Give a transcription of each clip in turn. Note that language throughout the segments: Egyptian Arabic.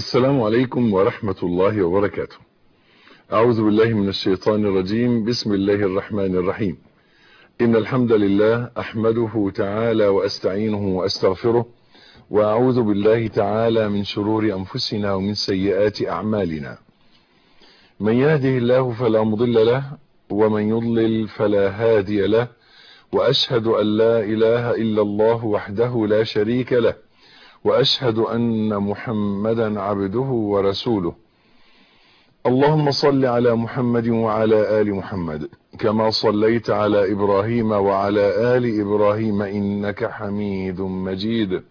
السلام عليكم ورحمة الله وبركاته أعوذ بالله من الشيطان الرجيم بسم الله الرحمن الرحيم إن الحمد لله أحمده تعالى وأستعينه وأستغفره وأعوذ بالله تعالى من شرور أنفسنا ومن سيئات أعمالنا من يهده الله فلا مضل له ومن يضلل فلا هادي له وأشهد أن لا إله إلا الله وحده لا شريك له وأشهد أن محمدا عبده ورسوله اللهم صل على محمد وعلى آل محمد كما صليت على إبراهيم وعلى آل إبراهيم إنك حميد مجيد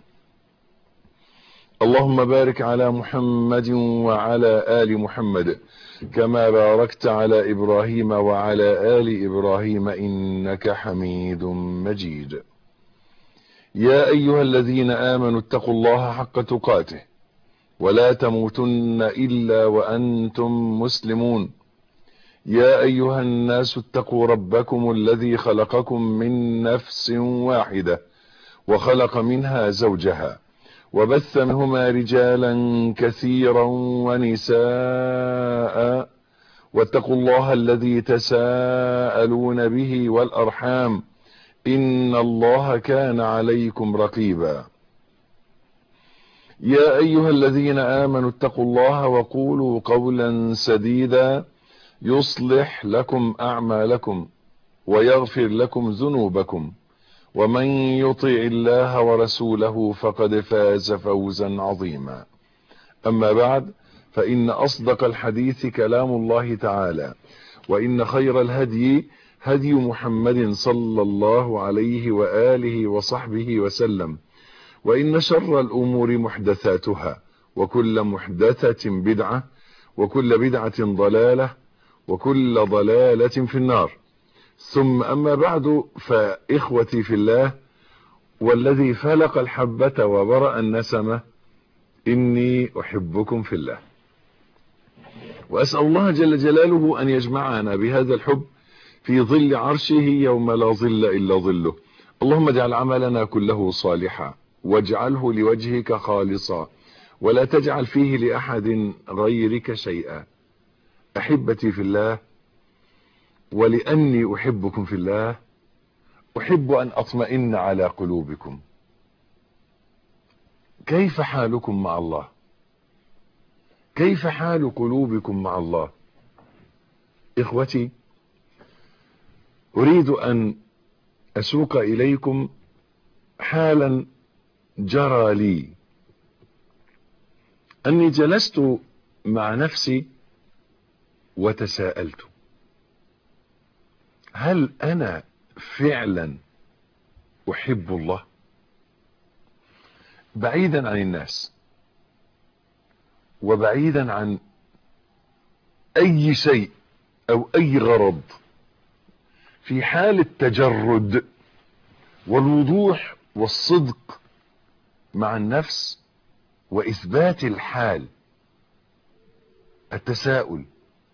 اللهم بارك على محمد وعلى آل محمد كما باركت على إبراهيم وعلى آل إبراهيم إنك حميد مجيد يا أيها الذين آمنوا اتقوا الله حق تقاته ولا تموتن إلا وأنتم مسلمون يا أيها الناس اتقوا ربكم الذي خلقكم من نفس واحدة وخلق منها زوجها وبث منهما رجالا كثيرا ونساء واتقوا الله الذي تساءلون به والأرحام إن الله كان عليكم رقيبا يا أيها الذين آمنوا اتقوا الله وقولوا قولا سديدا يصلح لكم أعمالكم ويغفر لكم ذنوبكم ومن يطع الله ورسوله فقد فاز فوزا عظيما أما بعد فإن أصدق الحديث كلام الله تعالى وإن خير الهدي هدي محمد صلى الله عليه وآله وصحبه وسلم وإن شر الأمور محدثاتها وكل محدثة بدعة وكل بدعة ضلالة وكل ضلالة في النار ثم أما بعد فإخوتي في الله والذي فلق الحبة وبرأ النسمة إني أحبكم في الله وأسأل الله جل جلاله أن يجمعنا بهذا الحب في ظل عرشه يوم لا ظل إلا ظله اللهم اجعل عملنا كله صالحا واجعله لوجهك خالصا ولا تجعل فيه لأحد غيرك شيئا أحبتي في الله ولأني أحبكم في الله أحب أن أطمئن على قلوبكم كيف حالكم مع الله كيف حال قلوبكم مع الله إخوتي أريد أن أسوق إليكم حالا جرى لي أني جلست مع نفسي وتساءلت هل أنا فعلا أحب الله بعيدا عن الناس وبعيدا عن أي شيء أو أي غرض في حال التجرد والوضوح والصدق مع النفس وإثبات الحال التساؤل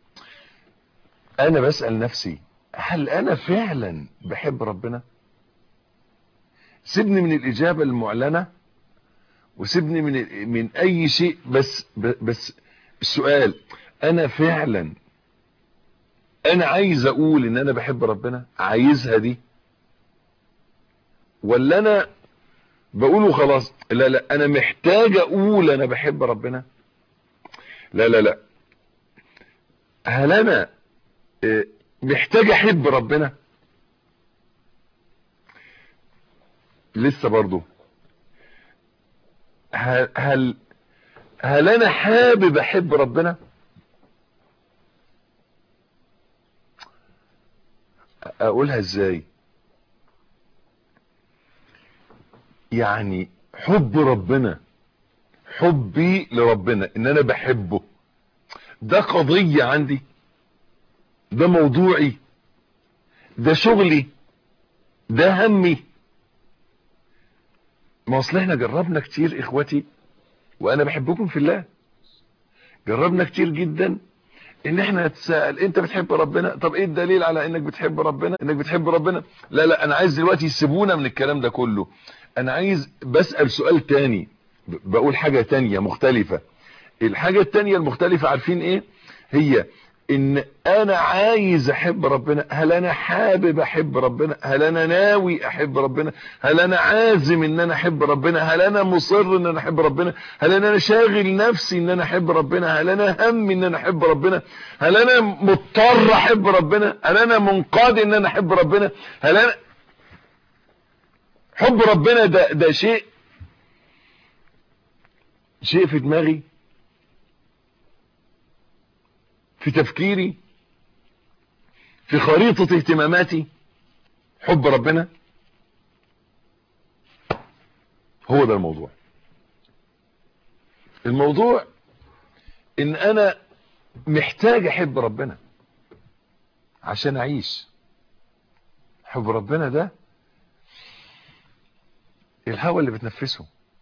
أنا بسأل نفسي هل أنا فعلا بحب ربنا سيبني من الإجابة المعلنة وسيبني من من أي شيء بس بس السؤال أنا فعلا انا عايز اقول ان انا بحب ربنا عايزها دي ولا انا بقوله خلاص لا لا انا محتاج اقول انا بحب ربنا لا لا لا هل انا محتاج احب ربنا لسه برضو هل هل, هل انا حابب احب ربنا اقولها ازاي يعني حب ربنا حبي لربنا ان انا بحبه ده قضية عندي ده موضوعي ده شغلي ده همي ما اصل احنا جربنا كتير اخوتي وانا بحبكم في الله جربنا كتير جدا ان احنا نتساءل انت بتحب ربنا طب ايه الدليل على انك بتحب ربنا انك بتحب ربنا لا لا انا عايز دلوقتي يسيبونا من الكلام ده كله انا عايز بسأل سؤال تاني بقول حاجة تانية مختلفة الحاجة التانية المختلفة عارفين ايه هي ان انا عايز احب ربنا هل انا حابب احب ربنا هل انا ناوي احب ربنا هل انا عازم ان انا احب ربنا هل انا مصر ان انا احب ربنا هل انا شاغل نفسي ان انا احب ربنا هل انا هم ان انا احب ربنا هل انا مضطر احب ربنا هل انا منقاد ان انا احب ربنا هل انا حب ربنا ده ده شيء شيء في دماغي في تفكيري في خريطة اهتماماتي حب ربنا هو ده الموضوع الموضوع ان انا محتاج احب ربنا عشان اعيش حب ربنا ده الهوى اللي بتنفسه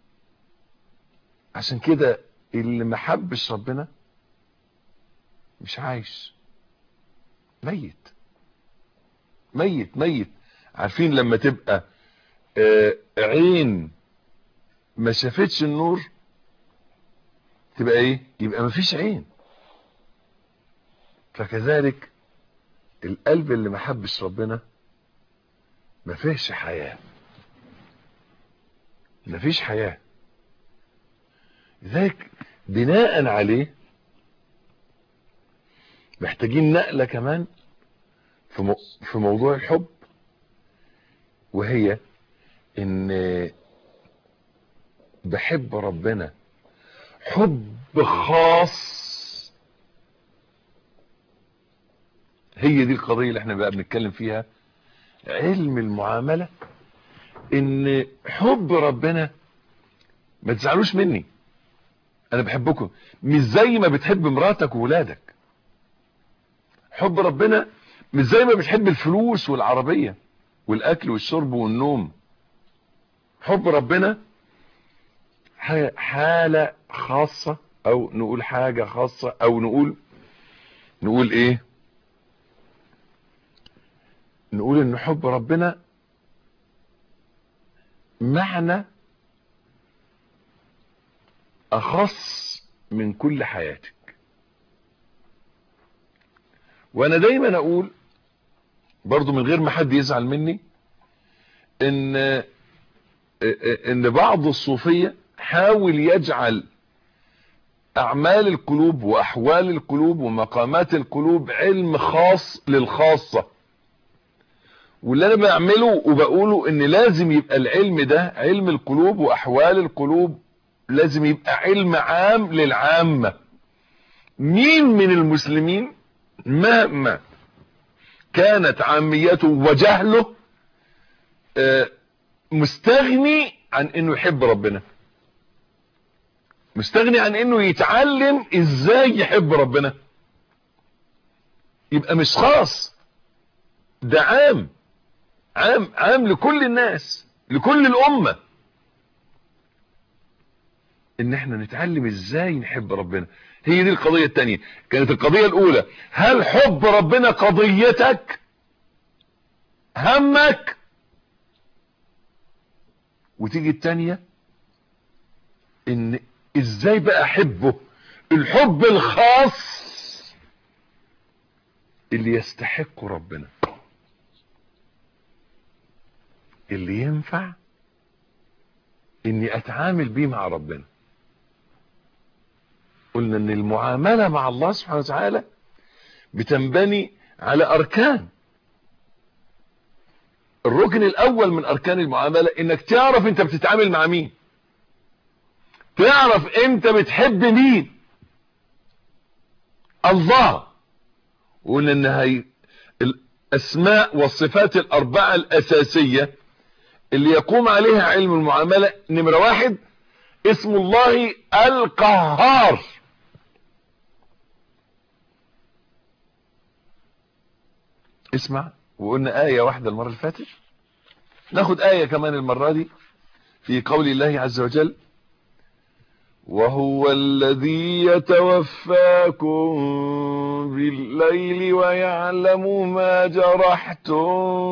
عشان كده اللي ما حبش ربنا مش عايش ميت ميت ميت عارفين لما تبقى آه عين ما شافتش النور تبقى ايه يبقى ما فيش عين فكذلك القلب اللي ما حبش ربنا ما فيهش حياة ما فيش حياة لذلك بناء عليه محتاجين نقلة كمان في, مو في موضوع الحب وهي ان بحب ربنا حب خاص هي دي القضية اللي احنا بقى بنتكلم فيها علم المعاملة ان حب ربنا ما تزعلوش مني انا بحبكم مش زي ما بتحب مراتك وولادك حب ربنا مش زي ما بتحب الفلوس والعربية والاكل والشرب والنوم حب ربنا حالة خاصة او نقول حاجة خاصة او نقول نقول ايه نقول ان حب ربنا معنى اخص من كل حياتك وانا دايما اقول برضو من غير ما حد يزعل مني ان ان بعض الصوفية حاول يجعل اعمال القلوب واحوال القلوب ومقامات القلوب علم خاص للخاصة واللي انا بعمله وبقوله ان لازم يبقى العلم ده علم القلوب واحوال القلوب لازم يبقى علم عام للعامة مين من المسلمين مهما كانت عاميته وجهله مستغني عن انه يحب ربنا مستغني عن انه يتعلم ازاي يحب ربنا يبقى مش خاص ده عام عام عام لكل الناس لكل الامه ان احنا نتعلم ازاي نحب ربنا هي دي القضية التانية كانت القضية الاولى هل حب ربنا قضيتك همك وتيجي التانية ان ازاي بقى احبه الحب الخاص اللي يستحق ربنا اللي ينفع اني اتعامل بيه مع ربنا قلنا ان المعاملة مع الله سبحانه وتعالى بتنبني على اركان الركن الاول من اركان المعاملة انك تعرف انت بتتعامل مع مين تعرف انت بتحب مين الله وقلنا ان هي الاسماء والصفات الاربعة الاساسية اللي يقوم عليها علم المعاملة نمرة واحد اسم الله القهار اسمع وقلنا آية واحدة المرة اللي فاتت ناخد آية كمان المرة دي في قول الله عز وجل وهو الذي يتوفاكم بالليل ويعلم ما جرحتم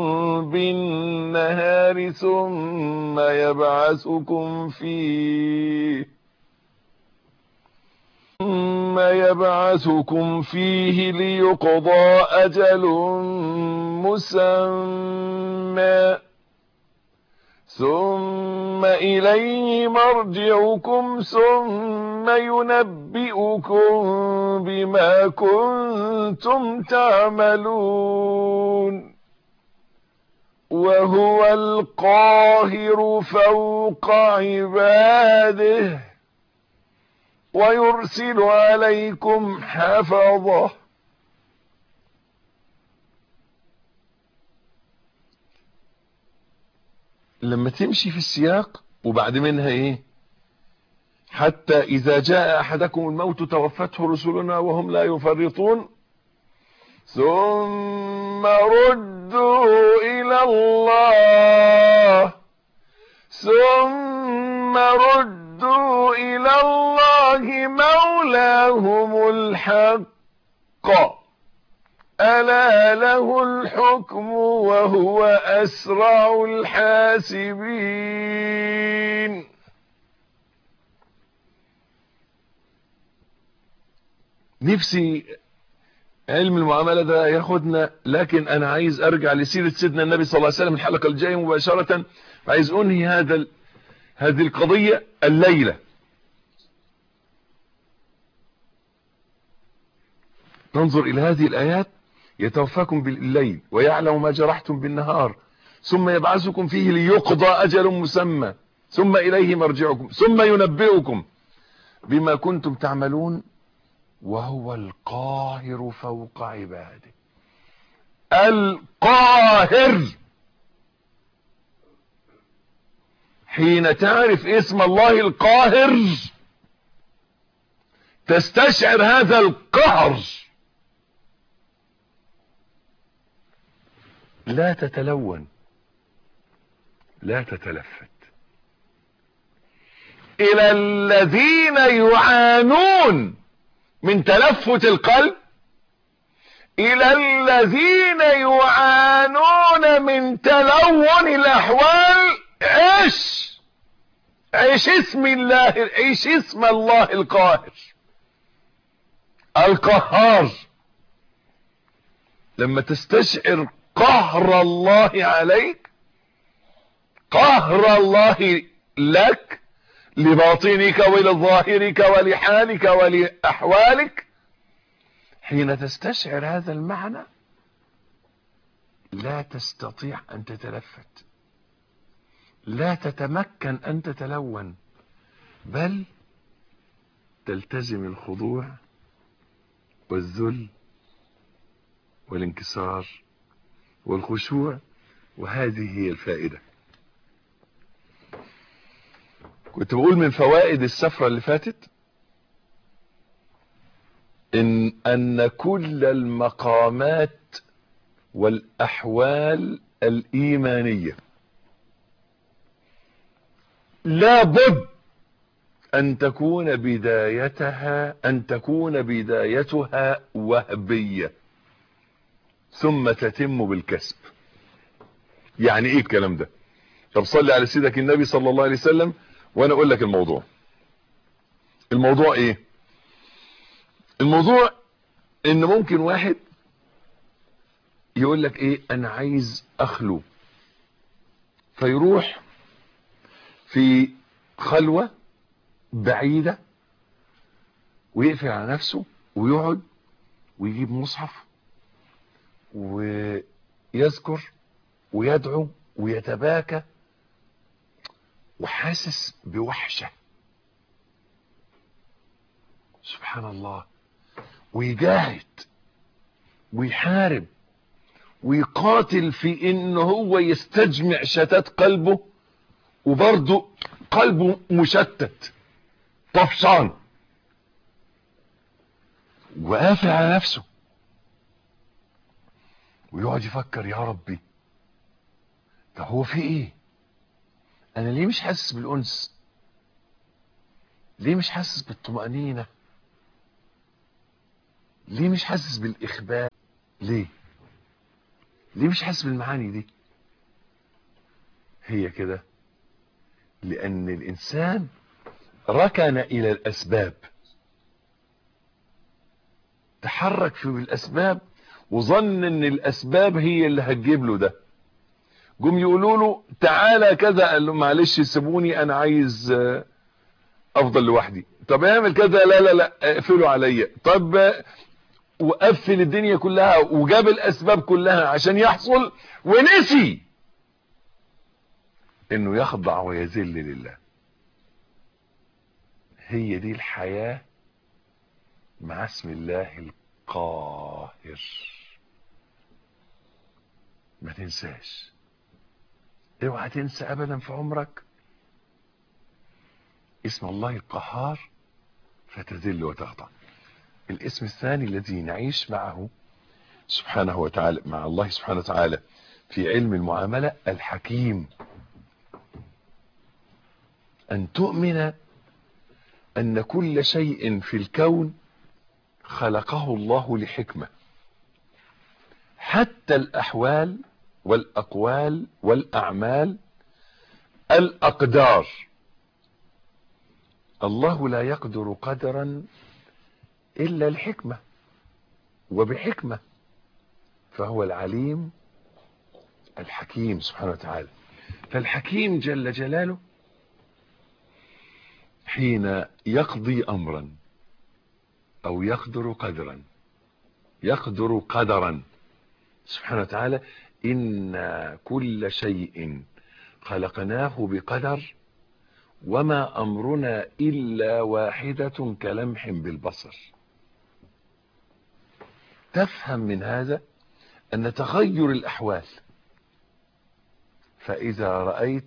بالنهار ثم يبعثكم فيه ثم يبعثكم فيه ليقضى أجل مسمى ثم إليه مرجعكم ثم ينبئكم بما كنتم تعملون وهو القاهر فوق عباده ويرسل عليكم حفظه لما تمشي في السياق وبعد منها ايه حتى اذا جاء احدكم الموت توفته رسلنا وهم لا يفرطون ثم ردوا الى الله ثم ردوا الى الله مولاهم الحق ألا له الحكم وهو أسرع الحاسبين نفسي علم المعاملة ده ياخدنا لكن أنا عايز أرجع لسيرة سيدنا النبي صلى الله عليه وسلم الحلقة الجاية مباشرة عايز أنهي هذا ال... هذه القضية الليلة ننظر إلى هذه الآيات يتوفاكم بالليل ويعلم ما جرحتم بالنهار ثم يبعثكم فيه ليقضى أجل مسمى ثم إليه مرجعكم ثم ينبئكم بما كنتم تعملون وهو القاهر فوق عباده القاهر حين تعرف اسم الله القاهر تستشعر هذا القهر لا تتلون لا تتلفت الى الذين يعانون من تلفت القلب الى الذين يعانون من تلون الاحوال عيش عيش اسم الله عيش اسم الله القاهر القهار لما تستشعر قهر الله عليك قهر الله لك لباطنك ولظاهرك ولحالك ولأحوالك حين تستشعر هذا المعنى لا تستطيع أن تتلفت لا تتمكن أن تتلون بل تلتزم الخضوع والذل والانكسار والخشوع وهذه هي الفائدة كنت بقول من فوائد السفرة اللي فاتت إن أن كل المقامات والأحوال الإيمانية لابد أن تكون بدايتها أن تكون بدايتها وهبية ثم تتم بالكسب يعني ايه الكلام ده طب صلي على سيدك النبي صلى الله عليه وسلم وانا اقول لك الموضوع الموضوع ايه الموضوع ان ممكن واحد يقول لك ايه انا عايز اخلو فيروح في خلوة بعيدة ويقفل على نفسه ويقعد ويجيب مصحف ويذكر ويدعو ويتباكى وحاسس بوحشة سبحان الله ويجاهد ويحارب ويقاتل في ان هو يستجمع شتات قلبه وبرضه قلبه مشتت طفشان وقافل على نفسه ويقعد يفكر يا ربي ده هو في ايه انا ليه مش حاسس بالانس ليه مش حاسس بالطمأنينة ليه مش حاسس بالاخبار ليه ليه مش حاسس بالمعاني دي هي كده لان الانسان ركن الى الاسباب تحرك في الاسباب وظن ان الاسباب هي اللي هتجيب له ده جم يقولوا له تعالى كذا قال له معلش سيبوني انا عايز افضل لوحدي طب اعمل كذا لا لا لا اقفلوا عليا طب وقفل الدنيا كلها وجاب الاسباب كلها عشان يحصل ونسي انه يخضع ويذل لله هي دي الحياة مع اسم الله القاهر ما تنساش اوعى تنسى ابدا في عمرك اسم الله القهار فتذل وتخضع الاسم الثاني الذي نعيش معه سبحانه وتعالى مع الله سبحانه وتعالى في علم المعاملة الحكيم أن تؤمن أن كل شيء في الكون خلقه الله لحكمة حتى الأحوال والأقوال والأعمال الأقدار الله لا يقدر قدرا إلا الحكمة وبحكمة فهو العليم الحكيم سبحانه وتعالى فالحكيم جل جلاله حين يقضي أمرا أو يقدر قدرا يقدر قدرا سبحانه وتعالى إن كل شيء خلقناه بقدر وما أمرنا إلا واحدة كلمح بالبصر تفهم من هذا أن تغير الأحوال فإذا رأيت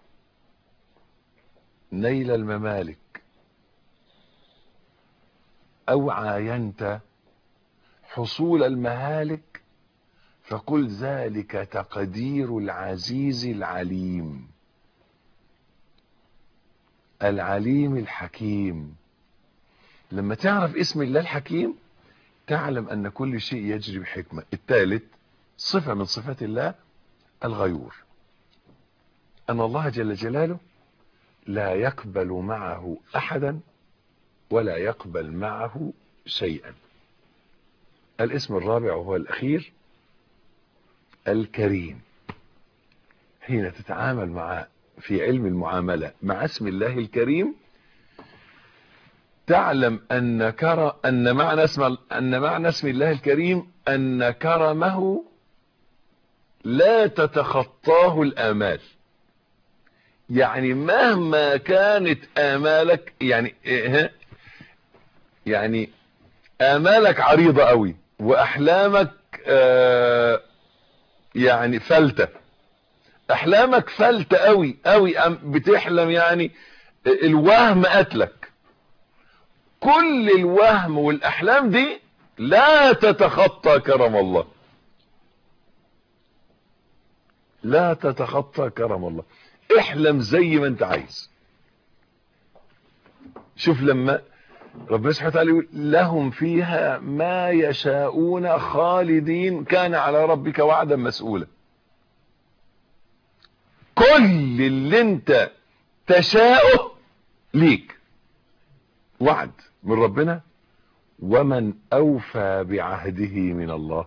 نيل الممالك أو عاينت حصول المهالك فقل ذلك تقدير العزيز العليم العليم الحكيم لما تعرف اسم الله الحكيم تعلم أن كل شيء يجري بحكمة الثالث صفة من صفات الله الغيور أن الله جل جلاله لا يقبل معه أحدا ولا يقبل معه شيئا الاسم الرابع وهو الأخير الكريم حين تتعامل مع في علم المعاملة مع اسم الله الكريم تعلم أن كر أن معنى اسم أن معنى اسم الله الكريم أن كرمه لا تتخطاه الآمال يعني مهما كانت آمالك يعني إيه يعني آمالك عريضة قوي وأحلامك آه يعني فلتة أحلامك فلتة قوي قوي بتحلم يعني الوهم قتلك كل الوهم والأحلام دي لا تتخطى كرم الله لا تتخطى كرم الله احلم زي ما انت عايز شوف لما ربنا سبحانه وتعالى يقول لهم فيها ما يشاءون خالدين كان على ربك وعدا مسؤولا كل اللي انت تشاءه ليك وعد من ربنا ومن اوفى بعهده من الله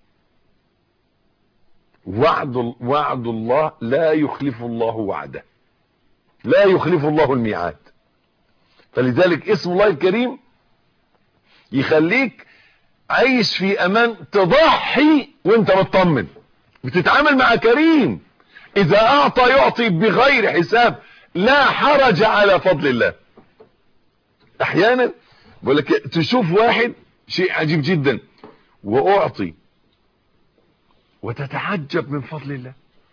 وعد وعد الله لا يخلف الله وعده لا يخلف الله الميعاد فلذلك اسم الله الكريم يخليك عايش في امان تضحي وانت مطمن بتتعامل مع كريم اذا اعطى يعطي بغير حساب لا حرج على فضل الله احيانا بقول لك تشوف واحد شيء عجيب جدا واعطي وتتعجب من فضل الله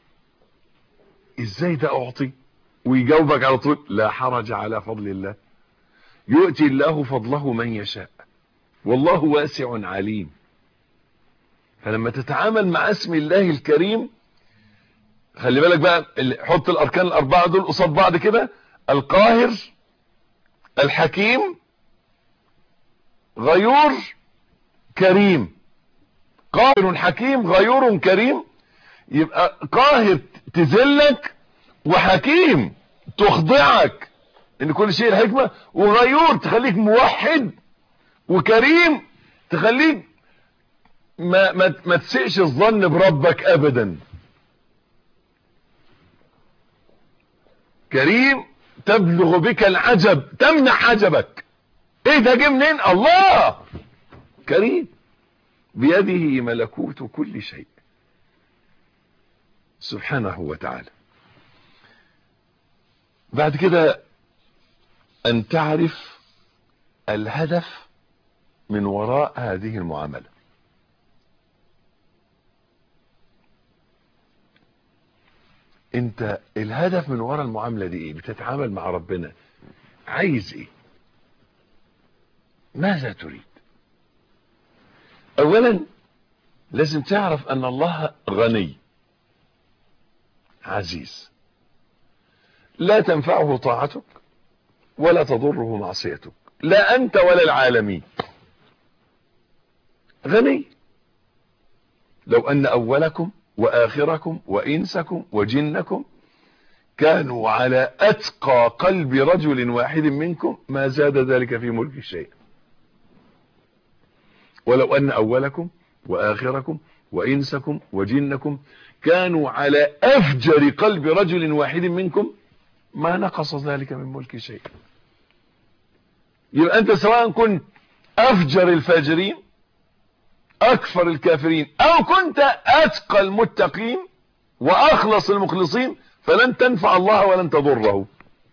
ازاي ده اعطي ويجاوبك على طول لا حرج على فضل الله يؤتي الله فضله من يشاء والله واسع عليم فلما تتعامل مع اسم الله الكريم خلي بالك بقى حط الاركان الاربعه دول قصاد بعض كده القاهر الحكيم غيور كريم قاهر حكيم غيور كريم يبقى قاهر تذلك وحكيم تخضعك ان كل شيء الحكمة وغيور تخليك موحد وكريم تخليك ما, ما, ما تسئش الظن بربك ابدا كريم تبلغ بك العجب تمنع عجبك ايه ده جه منين الله كريم بيده ملكوت كل شيء سبحانه وتعالى بعد كده ان تعرف الهدف من وراء هذه المعاملة انت الهدف من وراء المعاملة دي ايه بتتعامل مع ربنا عايز ايه ماذا تريد اولا لازم تعرف ان الله غني عزيز لا تنفعه طاعتك ولا تضره معصيتك لا انت ولا العالمين غني لو ان اولكم واخركم وانسكم وجنكم كانوا على اتقى قلب رجل واحد منكم ما زاد ذلك في ملك شيء ولو ان اولكم واخركم وانسكم وجنكم كانوا على افجر قلب رجل واحد منكم ما نقص ذلك من ملك شيء يبقى انت سواء كنت افجر الفاجرين اكفر الكافرين او كنت اتقى المتقين واخلص المخلصين فلن تنفع الله ولن تضره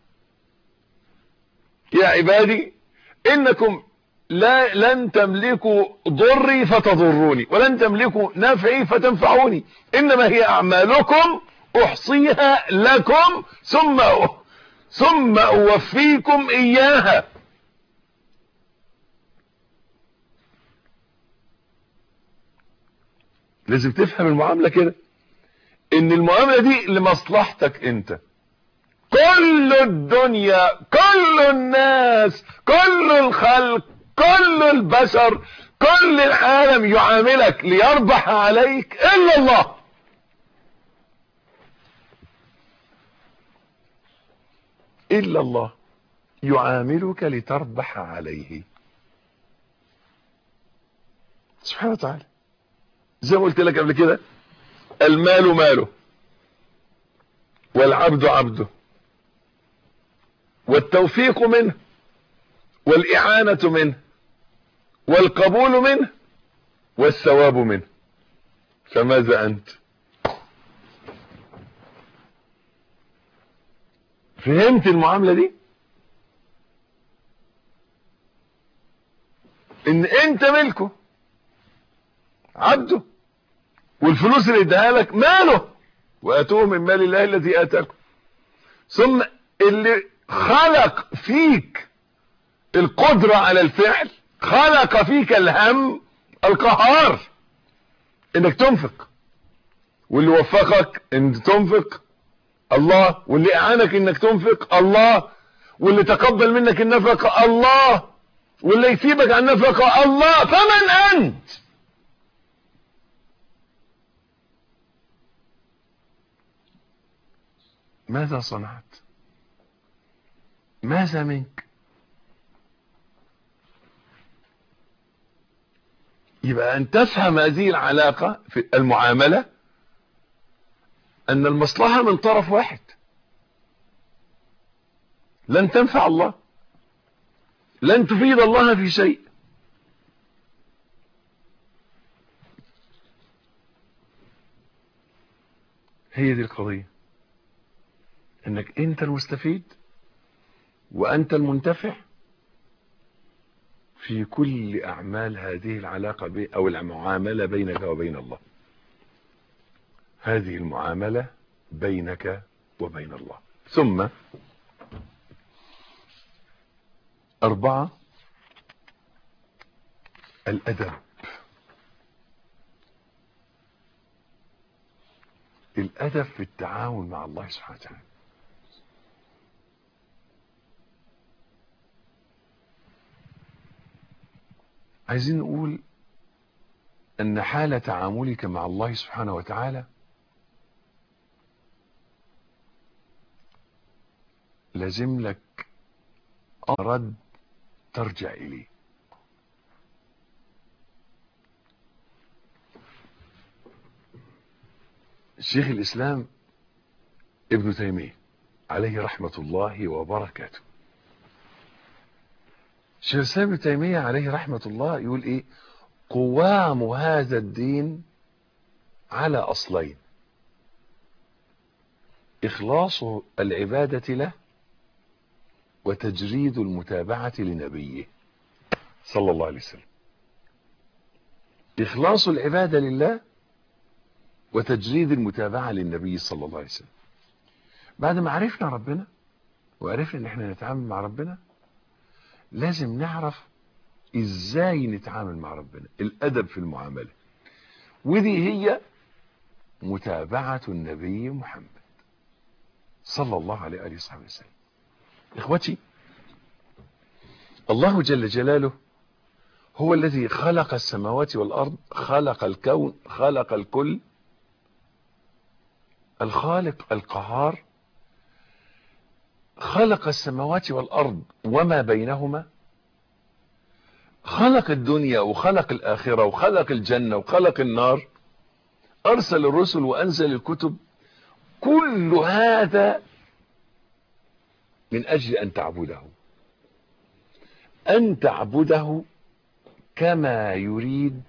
يا عبادي انكم لا لن تملكوا ضري فتضروني ولن تملكوا نفعي فتنفعوني انما هي اعمالكم احصيها لكم ثم ثم اوفيكم اياها لازم تفهم المعاملة كده ان المعاملة دي لمصلحتك انت كل الدنيا كل الناس كل الخلق كل البشر كل العالم يعاملك ليربح عليك الا الله الا الله يعاملك لتربح عليه سبحانه وتعالى زي ما قلت لك قبل كده المال ماله والعبد عبده والتوفيق منه والإعانة منه والقبول منه والثواب منه فماذا أنت فهمت المعاملة دي ان انت ملكه عبده والفلوس اللي اداها لك ماله واتوه من مال الله الذي اتاكم ثم اللي خلق فيك القدرة على الفعل خلق فيك الهم القهار انك تنفق واللي وفقك انك تنفق الله واللي اعانك انك تنفق الله واللي تقبل منك النفقة الله واللي يسيبك عن النفقة الله فمن انت ماذا صنعت ماذا منك يبقى ان تفهم هذه العلاقة في المعاملة ان المصلحة من طرف واحد لن تنفع الله لن تفيد الله في شيء هي دي القضية انك انت المستفيد وانت المنتفع في كل اعمال هذه العلاقة بي او المعاملة بينك وبين الله هذه المعاملة بينك وبين الله ثم أربعة الأدب الأدب في التعاون مع الله سبحانه وتعالى عايزين نقول أن حال تعاملك مع الله سبحانه وتعالى لازم لك رد ترجع إليه شيخ الاسلام ابن تيمية عليه رحمة الله وبركاته شيخ الاسلام ابن تيمية عليه رحمة الله يقول ايه قوام هذا الدين على اصلين اخلاص العبادة له وتجريد المتابعة لنبيه صلى الله عليه وسلم اخلاص العبادة لله وتجريد المتابعة للنبي صلى الله عليه وسلم بعد ما عرفنا ربنا وعرفنا ان احنا نتعامل مع ربنا لازم نعرف ازاي نتعامل مع ربنا الادب في المعاملة ودي هي متابعة النبي محمد صلى الله عليه وآله وصحبه وسلم اخوتي الله جل جلاله هو الذي خلق السماوات والارض خلق الكون خلق الكل الخالق القهار خلق السماوات والارض وما بينهما خلق الدنيا وخلق الاخره وخلق الجنه وخلق النار ارسل الرسل وانزل الكتب كل هذا من اجل ان تعبده ان تعبده كما يريد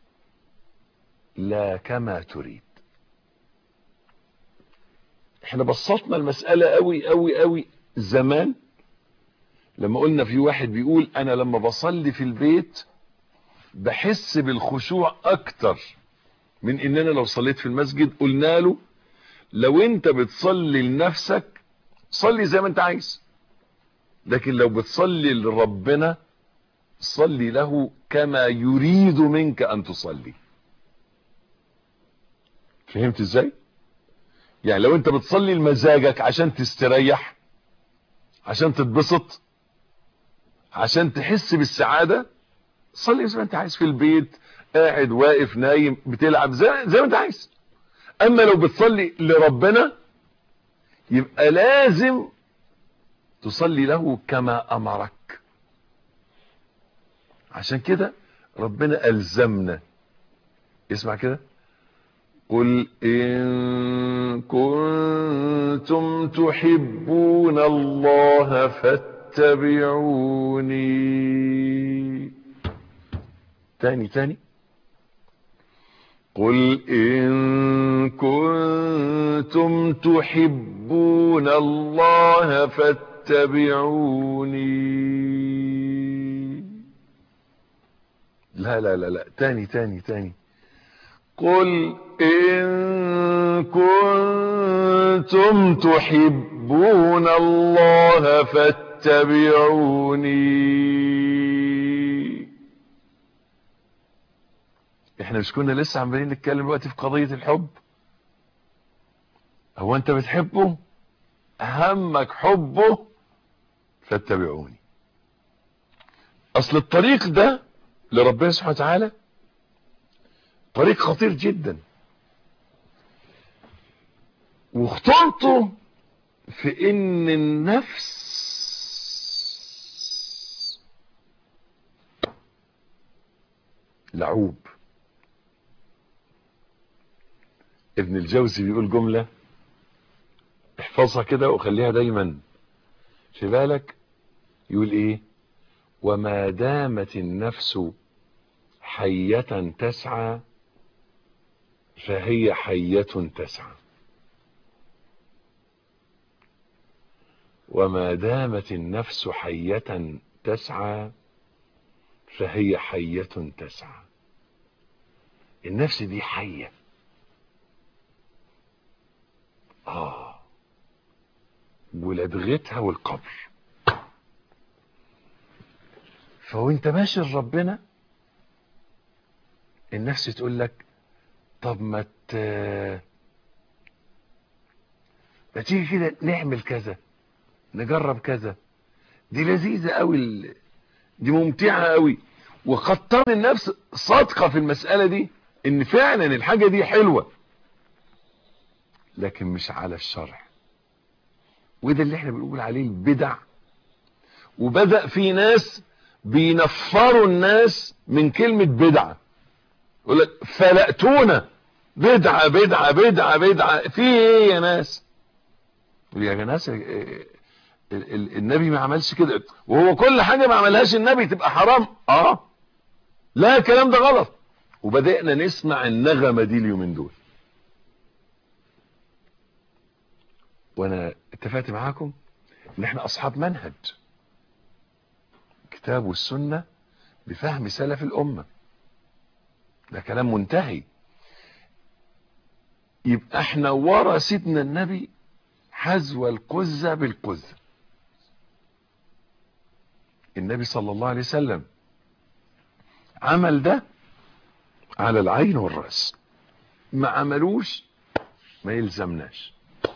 لا كما تريد احنا بسطنا المسألة قوي قوي قوي زمان لما قلنا في واحد بيقول انا لما بصلي في البيت بحس بالخشوع اكتر من ان انا لو صليت في المسجد قلنا له لو انت بتصلي لنفسك صلي زي ما انت عايز لكن لو بتصلي لربنا صلي له كما يريد منك ان تصلي فهمت ازاي يعني لو انت بتصلي لمزاجك عشان تستريح عشان تتبسط عشان تحس بالسعادة صلي زي ما انت عايز في البيت قاعد واقف نايم بتلعب زي, زي ما انت عايز اما لو بتصلي لربنا يبقى لازم تصلي له كما امرك عشان كده ربنا ألزمنا اسمع كده قل إن كنتم تحبون الله فاتبعوني تاني تاني قل إن كنتم تحبون الله فاتبعوني لا لا لا لا تاني تاني تاني قل إن كنتم تحبون الله فاتبعوني احنا مش كنا لسه عمالين نتكلم دلوقتي في قضية الحب هو انت بتحبه همك حبه فاتبعوني اصل الطريق ده لربنا سبحانه وتعالى طريق خطير جدا وخطورته في ان النفس لعوب ابن الجوزي بيقول جملة احفظها كده وخليها دايما في بالك يقول ايه وما دامت النفس حية تسعى فهي حية تسعى وما دامت النفس حية تسعى فهي حية تسعى النفس دي حية آه ولدغتها والقبر فوانت ماشي لربنا النفس تقول لك طب ما ت... ما تيجي كده نعمل كذا نجرب كذا دي لذيذة قوي ال... دي ممتعة قوي وقد ترى النفس صادقة في المسألة دي ان فعلا الحاجة دي حلوة لكن مش على الشرع وده اللي احنا بنقول عليه البدع وبدأ في ناس بينفروا الناس من كلمة بدعة يقول لك فلقتونا بدعة بدعة بدعة بدعة في ايه يا ناس يا ناس النبي ما عملش كده وهو كل حاجة ما عملهاش النبي تبقى حرام اه لا الكلام ده غلط وبدأنا نسمع النغمة دي اليومين دول وانا اتفقت معاكم ان احنا اصحاب منهج كتاب والسنة بفهم سلف الامة ده كلام منتهي يبقى احنا ورا سيدنا النبي حذو القزة بالقزة النبي صلى الله عليه وسلم عمل ده على العين والرأس ما عملوش ما يلزمناش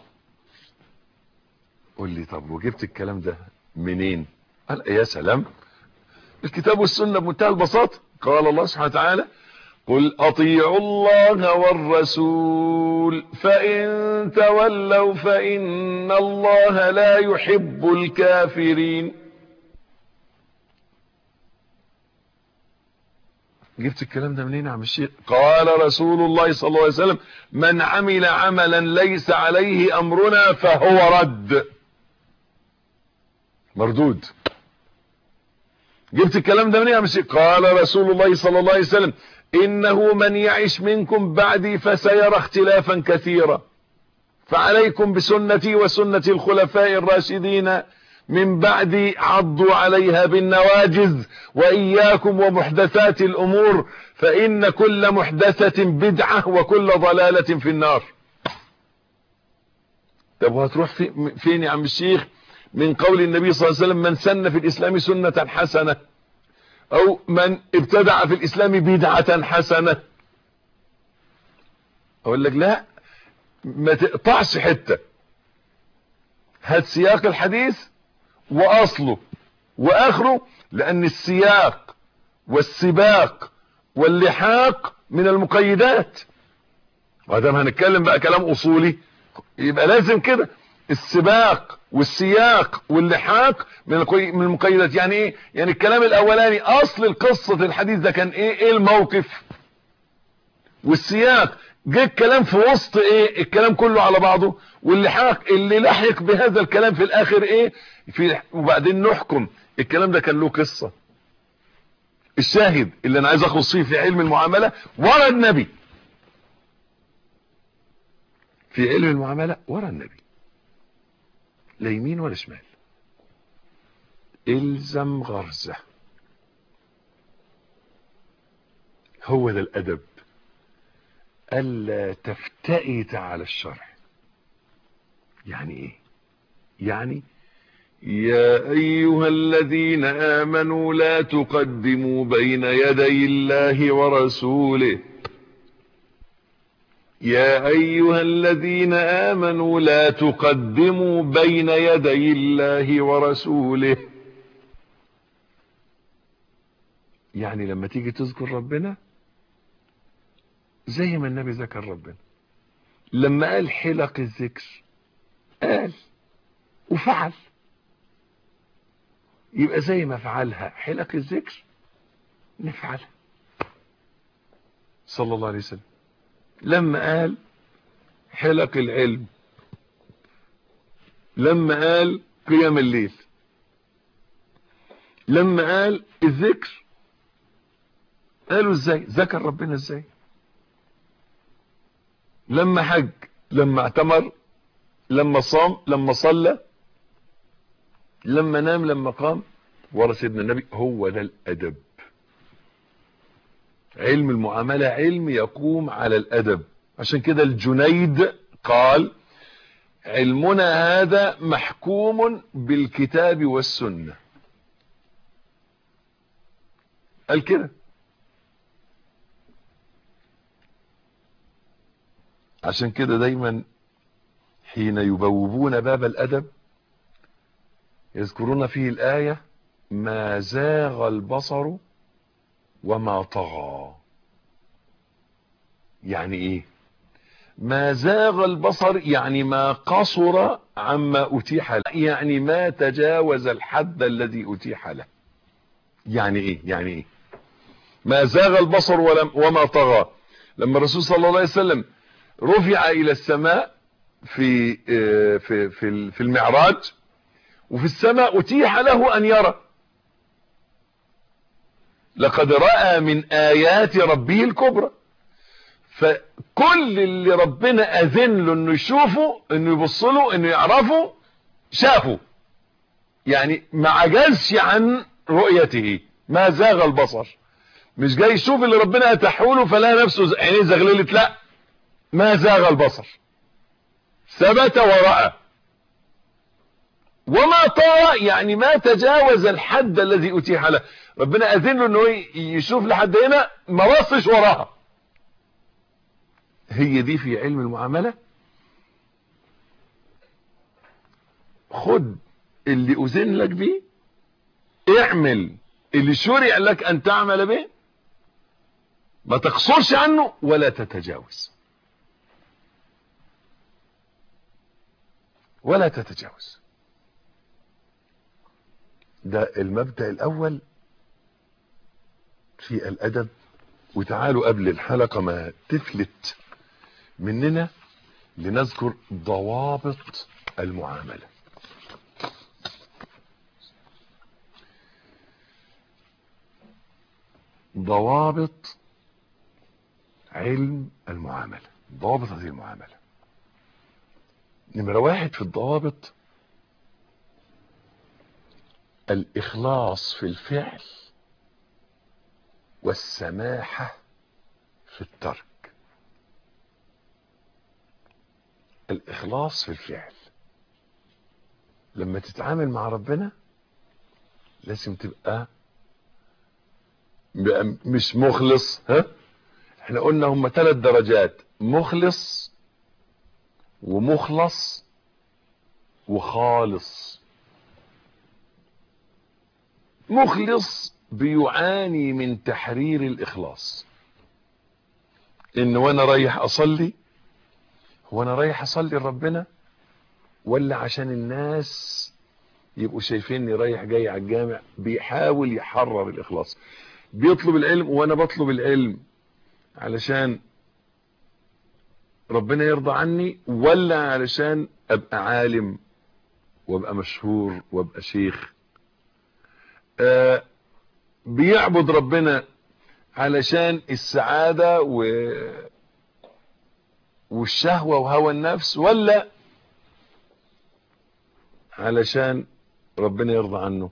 قول لي طب وجبت الكلام ده منين قال يا سلام الكتاب والسنة بمنتهى البساطة قال الله سبحانه وتعالى قل اطيعوا الله والرسول فان تولوا فان الله لا يحب الكافرين جبت الكلام ده منين يا عم الشيخ قال رسول الله صلى الله عليه وسلم من عمل عملا ليس عليه امرنا فهو رد مردود جبت الكلام ده منين يا عم الشيخ قال رسول الله صلى الله عليه وسلم انه من يعش منكم بعدي فسيرى اختلافا كثيرا فعليكم بسنتي وسنة الخلفاء الراشدين من بعدي عضوا عليها بالنواجز واياكم ومحدثات الامور فان كل محدثة بدعة وكل ضلالة في النار طب وهتروح في فين يا عم الشيخ من قول النبي صلى الله عليه وسلم من سن في الاسلام سنة حسنة او من ابتدع في الاسلام بدعة حسنة اقول لك لا ما تقطعش حتة هات سياق الحديث واصله واخره لان السياق والسباق واللحاق من المقيدات وادام هنتكلم بقى كلام اصولي يبقى لازم كده السباق والسياق واللحاق من من المقيدات يعني ايه يعني الكلام الاولاني اصل القصة الحديث ده كان ايه ايه الموقف والسياق جه الكلام في وسط ايه الكلام كله على بعضه واللحاق اللي لحق بهذا الكلام في الاخر ايه في وبعدين نحكم الكلام ده كان له قصة الشاهد اللي انا عايز اخلص فيه في علم المعاملة ورا النبي في علم المعاملة ورا النبي لا يمين ولا شمال الزم غرزة هو ده الادب الا تفتئت على الشرع يعني ايه يعني يا ايها الذين امنوا لا تقدموا بين يدي الله ورسوله يا ايها الذين امنوا لا تقدموا بين يدي الله ورسوله يعني لما تيجي تذكر ربنا زي ما النبي ذكر ربنا لما قال حلق الذكر قال وفعل يبقى زي ما فعلها حلق الذكر نفعلها صلى الله عليه وسلم لما قال حلق العلم لما قال قيام الليل لما قال الذكر قالوا ازاي ذكر ربنا ازاي لما حج لما اعتمر لما صام لما صلى لما نام لما قام ورا سيدنا النبي هو ده الادب علم المعاملة علم يقوم على الادب عشان كده الجنيد قال علمنا هذا محكوم بالكتاب والسنة قال كده عشان كده دايما حين يبوبون باب الادب يذكرون فيه الآية ما زاغ البصر وما طغى يعني ايه ما زاغ البصر يعني ما قصر عما اتيح له يعني ما تجاوز الحد الذي اتيح له يعني ايه يعني ايه ما زاغ البصر وما طغى لما الرسول صلى الله عليه وسلم رفع الى السماء في في في في المعراج وفي السماء اتيح له ان يرى لقد راى من ايات ربه الكبرى فكل اللي ربنا اذن له انه يشوفه انه يبص له انه يعرفه شافه يعني ما عجزش عن رؤيته ما زاغ البصر مش جاي يشوف اللي ربنا اتاحه له فلا نفسه عينيه زغللت لا ما زاغ البصر ثبت ورأى وما طار يعني ما تجاوز الحد الذي اتيح له ربنا اذن له انه يشوف لحد هنا ما بصش وراها هي دي في علم المعاملة خد اللي اذن لك بيه اعمل اللي شرع لك ان تعمل به ما تقصرش عنه ولا تتجاوز ولا تتجاوز ده المبدأ الاول في الادب وتعالوا قبل الحلقة ما تفلت مننا لنذكر ضوابط المعاملة ضوابط علم المعاملة ضوابط هذه المعاملة نمرة واحد في الضوابط الإخلاص في الفعل والسماحة في الترك الإخلاص في الفعل لما تتعامل مع ربنا لازم تبقى مش مخلص ها احنا قلنا هم ثلاث درجات مخلص ومخلص وخالص مخلص بيعاني من تحرير الاخلاص ان وانا رايح اصلي هو انا رايح اصلي لربنا ولا عشان الناس يبقوا شايفيني رايح جاي على الجامع بيحاول يحرر الاخلاص بيطلب العلم وانا بطلب العلم علشان ربنا يرضى عني ولا علشان ابقى عالم وابقى مشهور وابقى شيخ آه بيعبد ربنا علشان السعادة و والشهوة وهوى النفس ولا علشان ربنا يرضى عنه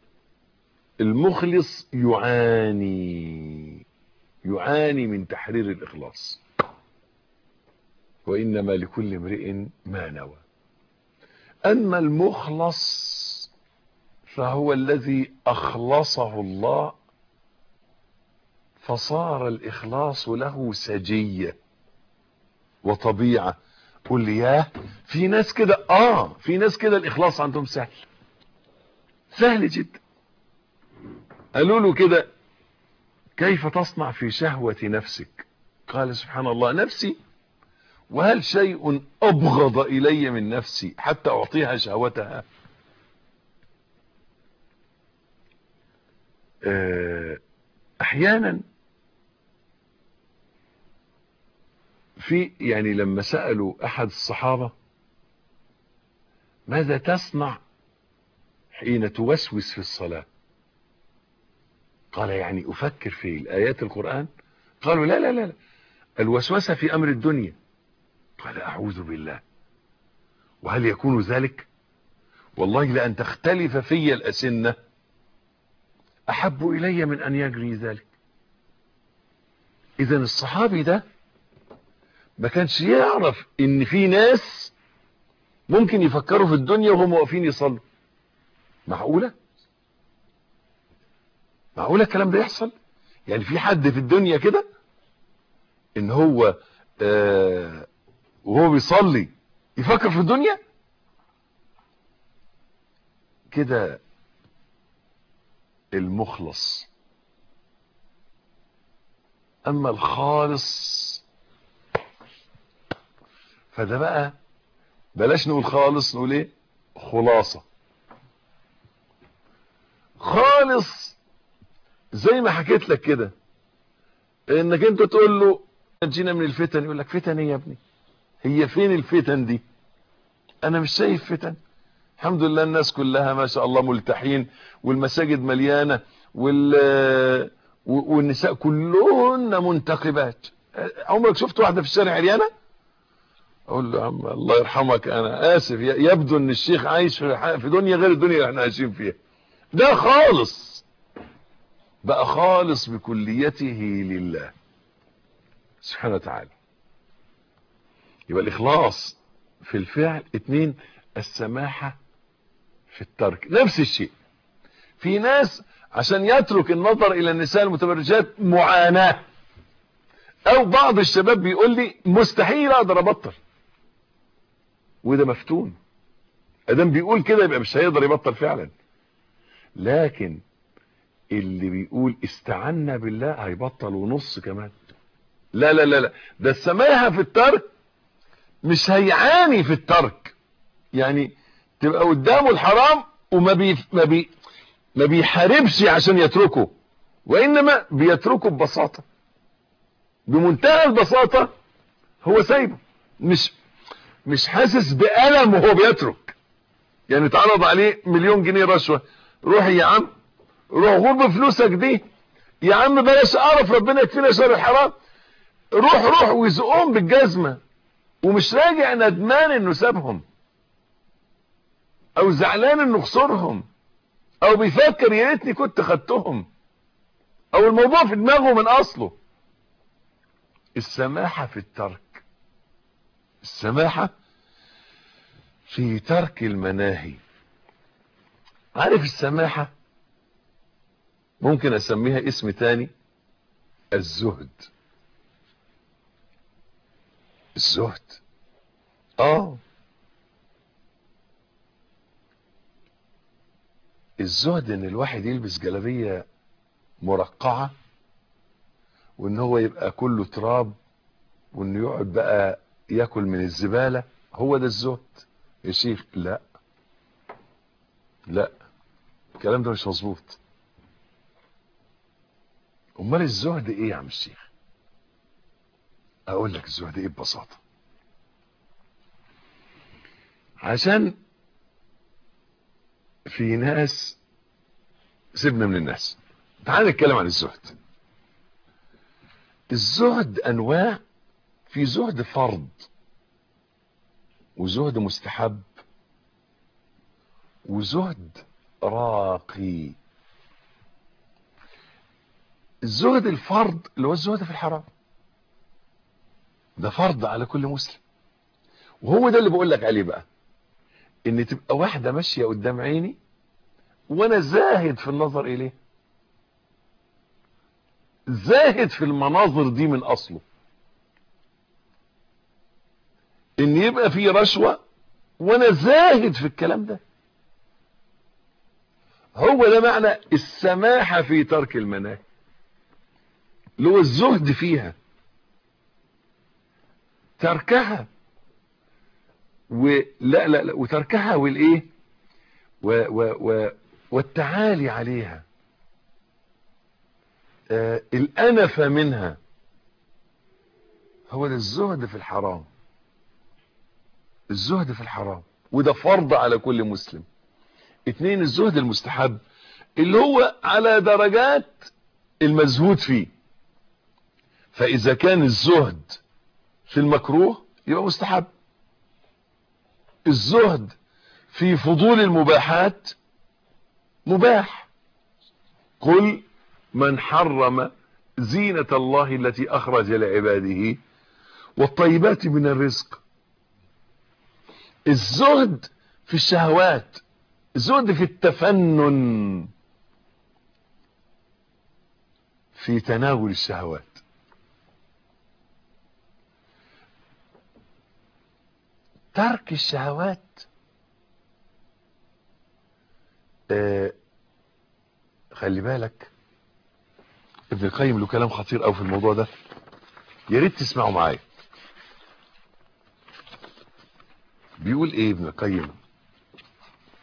المخلص يعاني يعاني من تحرير الإخلاص وإنما لكل امرئ ما نوى أما المخلص فهو الذي أخلصه الله فصار الإخلاص له سجية وطبيعة قول لي ياه في ناس كده آه في ناس كده الإخلاص عندهم سهل سهل جدا قالوا له كده كيف تصنع في شهوة نفسك قال سبحان الله نفسي وهل شيء أبغض إلي من نفسي حتى أعطيها شهوتها أحيانا في يعني لما سألوا أحد الصحابة ماذا تصنع حين توسوس في الصلاة قال يعني أفكر في الآيات القرآن قالوا لا لا لا الوسوسة في أمر الدنيا قال أعوذ بالله وهل يكون ذلك والله لأن تختلف في الأسنة أحب إلي من أن يجري ذلك إذا الصحابي ده ما كانش يعرف إن في ناس ممكن يفكروا في الدنيا وهم واقفين يصلوا معقولة معقولة الكلام ده يحصل يعني في حد في الدنيا كده ان هو آه وهو بيصلي يفكر في الدنيا كده المخلص اما الخالص فده بقى بلاش نقول خالص نقول ايه خلاصة خالص زي ما حكيت لك كده انك انت تقول له نجينا من الفتن يقول لك فتن ايه يا ابني هي فين الفتن دي انا مش شايف فتن الحمد لله الناس كلها ما شاء الله ملتحين والمساجد مليانة وال والنساء كلهن منتقبات عمرك شفت واحدة في الشارع عريانة اقول له يا عم الله يرحمك انا اسف يبدو ان الشيخ عايش في في دنيا غير الدنيا اللي احنا عايشين فيها ده خالص بقى خالص بكليته لله سبحانه وتعالى يبقى الاخلاص في الفعل اتنين السماحة في الترك نفس الشيء في ناس عشان يترك النظر الى النساء المتبرجات معاناة او بعض الشباب بيقول لي مستحيل اقدر ابطل وده مفتون ادام بيقول كده يبقى مش هيقدر يبطل فعلا لكن اللي بيقول استعنا بالله هيبطل ونص كمان لا لا لا لا ده السماحة في الترك مش هيعاني في الترك يعني تبقى قدامه الحرام وما بي ما بي ما بيحاربش عشان يتركه وانما بيتركه ببساطة بمنتهى البساطة هو سايبه مش مش حاسس بألم وهو بيترك يعني اتعرض عليه مليون جنيه رشوة روح يا عم روح غور بفلوسك دي يا عم بلاش اعرف ربنا يكفينا شر الحرام روح روح ويزقهم بالجزمة ومش راجع ندمان انه سابهم او زعلان انه خسرهم او بيفكر يا ريتني كنت خدتهم او الموضوع في دماغه من اصله السماحة في الترك السماحة في ترك المناهي عارف السماحة ممكن اسميها اسم تاني الزهد الزهد اه الزهد ان الواحد يلبس جلابية مرقعة وان هو يبقى كله تراب وانه يقعد بقى ياكل من الزبالة هو ده الزهد يا شيخ لا لا الكلام ده مش مظبوط امال الزهد ايه يا عم الشيخ اقول لك الزهد ايه ببساطة عشان في ناس سيبنا من الناس تعال نتكلم عن الزهد الزهد انواع في زهد فرض وزهد مستحب وزهد راقي الزهد الفرض اللي هو الزهد في الحرام ده فرض على كل مسلم وهو ده اللي بقول لك عليه بقى ان تبقى واحدة ماشية قدام عيني وانا زاهد في النظر اليه زاهد في المناظر دي من اصله ان يبقى في رشوة وانا زاهد في الكلام ده هو ده معنى السماحة في ترك المناهي اللي هو الزهد فيها تركها ولا لا لا وتركها والايه و و و والتعالي عليها آه الانف منها هو ده الزهد في الحرام الزهد في الحرام وده فرض على كل مسلم اتنين الزهد المستحب اللي هو على درجات المزهود فيه فاذا كان الزهد في المكروه يبقى مستحب الزهد في فضول المباحات مباح قل من حرم زينة الله التي اخرج لعباده والطيبات من الرزق الزهد في الشهوات الزهد في التفنن في تناول الشهوات ترك الشهوات آه خلي بالك ابن القيم له كلام خطير قوي في الموضوع ده يا ريت تسمعوا معايا بيقول ايه ابن القيم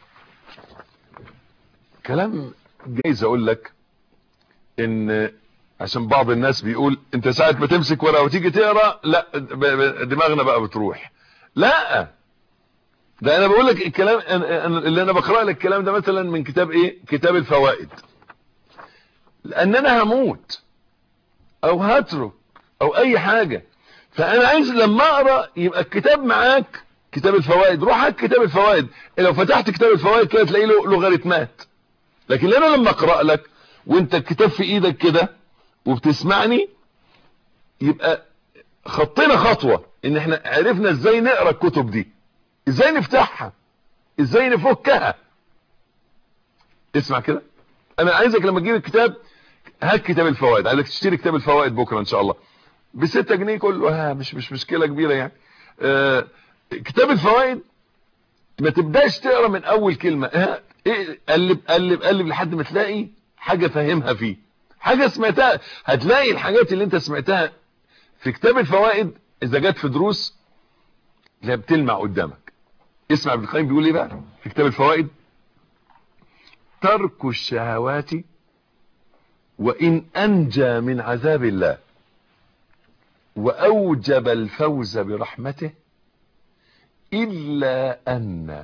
كلام جايز اقول لك ان عشان بعض الناس بيقول انت ساعة ما تمسك ورقة وتيجي تقرا لا ب- ب- دماغنا بقى بتروح لا ده انا بقول لك الكلام أنا- أنا- اللي انا بقرا لك الكلام ده مثلا من كتاب ايه كتاب الفوائد لان انا هموت او هترك او اي حاجة فانا عايز لما اقرا يبقى الكتاب معاك كتاب الفوائد روح هات كتاب الفوائد لو فتحت كتاب الفوائد كده تلاقي له لوغاريتمات لكن انا لما اقرا لك وانت الكتاب في ايدك كده وبتسمعني يبقى خطينا خطوة ان احنا عرفنا ازاي نقرا الكتب دي ازاي نفتحها ازاي نفكها اسمع كده انا عايزك لما تجيب الكتاب هات كتاب الفوائد عايزك تشتري كتاب الفوائد بكره ان شاء الله بستة جنيه كله ها مش مش مشكلة كبيرة يعني آه كتاب الفوائد ما تبداش تقرا من اول كلمة ها ايه قلب قلب قلب لحد ما تلاقي حاجة فاهمها فيه حاجة سمعتها هتلاقي الحاجات اللي انت سمعتها في كتاب الفوائد اذا جت في دروس لا بتلمع قدامك اسمع ابن القيم بيقول ايه بقى في كتاب الفوائد ترك الشهوات وان انجى من عذاب الله واوجب الفوز برحمته الا ان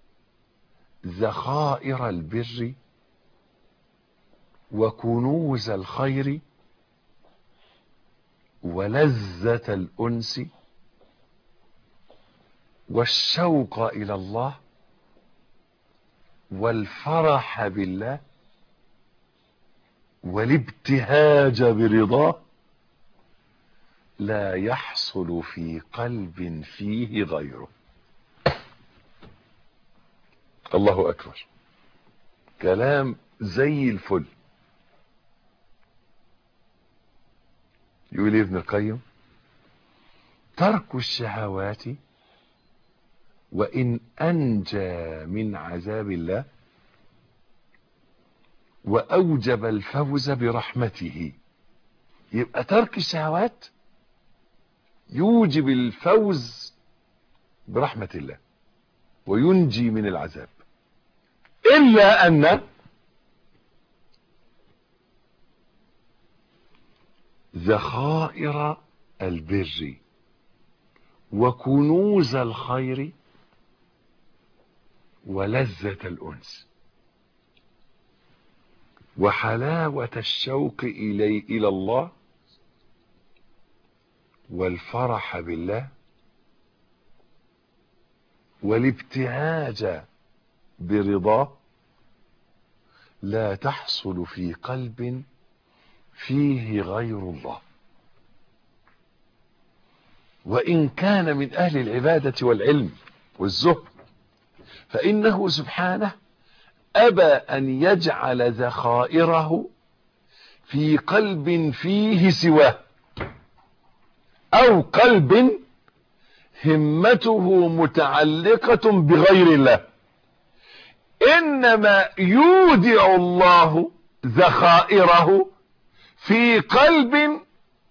ذخائر البر وكنوز الخير ولذة الأنس والشوق إلى الله والفرح بالله والابتهاج برضاه لا يحصل في قلب فيه غيره الله أكبر كلام زي الفل يقول ابن القيم ترك الشهوات وإن أنجى من عذاب الله وأوجب الفوز برحمته يبقى ترك الشهوات يوجب الفوز برحمة الله وينجي من العذاب إلا أن ذخائر البر وكنوز الخير ولذة الأنس وحلاوة الشوق إلي إلى الله والفرح بالله والابتهاج برضاه لا تحصل في قلب فيه غير الله وإن كان من أهل العبادة والعلم والزهد فإنه سبحانه أبى أن يجعل ذخائره في قلب فيه سواه أو قلب همته متعلقة بغير الله إنما يودع الله ذخائره في قلب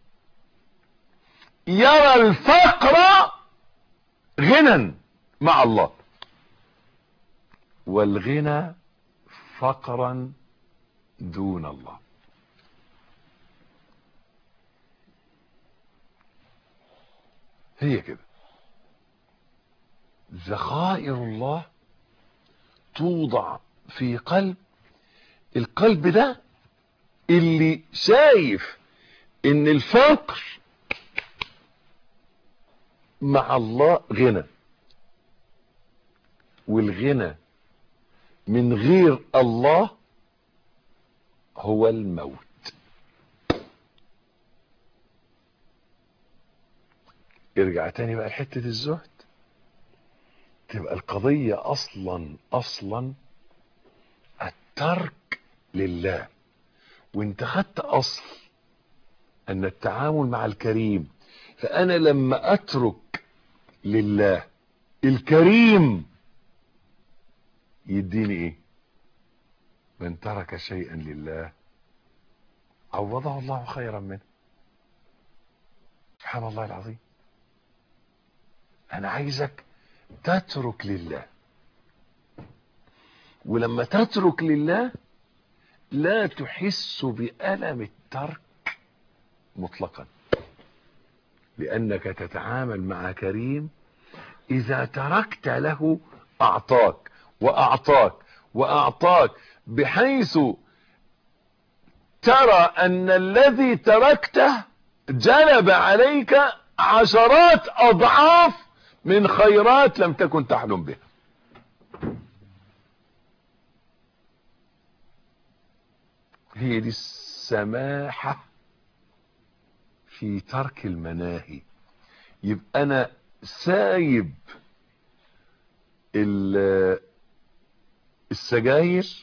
يرى الفقر غنى مع الله والغنى فقرا دون الله هي كده ذخائر الله توضع في قلب القلب ده اللي شايف ان الفقر مع الله غنى والغنى من غير الله هو الموت ارجع تاني بقى لحتة الزهد تبقى القضية اصلا اصلا الترك لله وانت خدت اصل ان التعامل مع الكريم فانا لما اترك لله الكريم يديني ايه من ترك شيئا لله عوضه الله خيرا منه سبحان الله العظيم انا عايزك تترك لله ولما تترك لله لا تحس بألم الترك مطلقا لأنك تتعامل مع كريم إذا تركت له أعطاك وأعطاك وأعطاك بحيث ترى أن الذي تركته جلب عليك عشرات أضعاف من خيرات لم تكن تحلم بها هي دي السماحة في ترك المناهي يبقى أنا سايب السجاير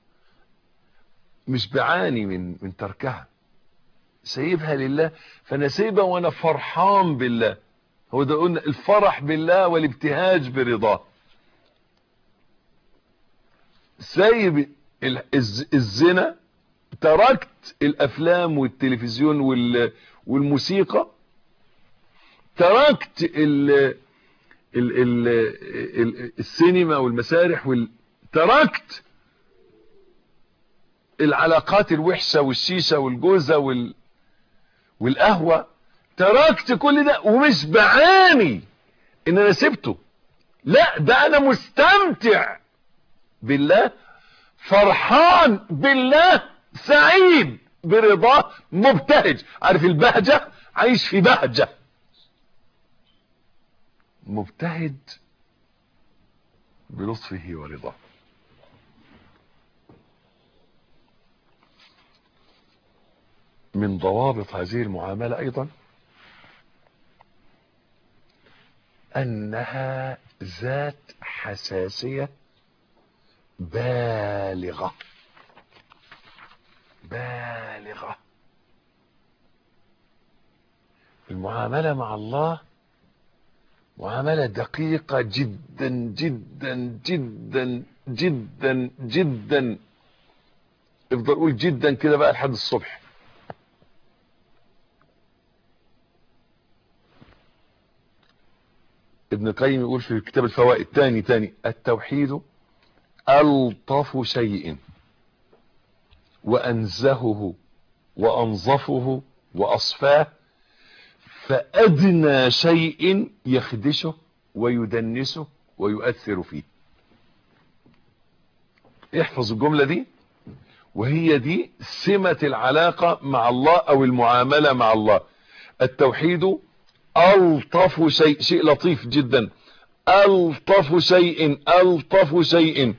مش بعاني من من تركها سايبها لله فانا سايبها وانا فرحان بالله هو ده قلنا الفرح بالله والابتهاج برضاه سايب الزنا تركت الافلام والتلفزيون والموسيقى تركت ال ال ال ال السينما والمسارح وال... تركت العلاقات الوحشة والشيشة والجوزة وال... والقهوة تركت كل ده ومش بعاني ان انا سبته لا ده انا مستمتع بالله فرحان بالله سعيد برضاه مبتهج عارف البهجة عايش في بهجة مبتهج بلطفه ورضاه من ضوابط هذه المعاملة ايضا انها ذات حساسية بالغة بالغة المعاملة مع الله معاملة دقيقة جدا جدا جدا جدا جدا افضل قول جدا كده بقى لحد الصبح ابن القيم يقول في كتاب الفوائد تاني تاني التوحيد ألطف شيء وأنزهه وأنظفه وأصفاه فأدنى شيء يخدشه ويدنسه ويؤثر فيه احفظ الجملة دي وهي دي سمة العلاقة مع الله او المعاملة مع الله التوحيد الطف شيء شيء لطيف جدا الطف شيء الطف شيء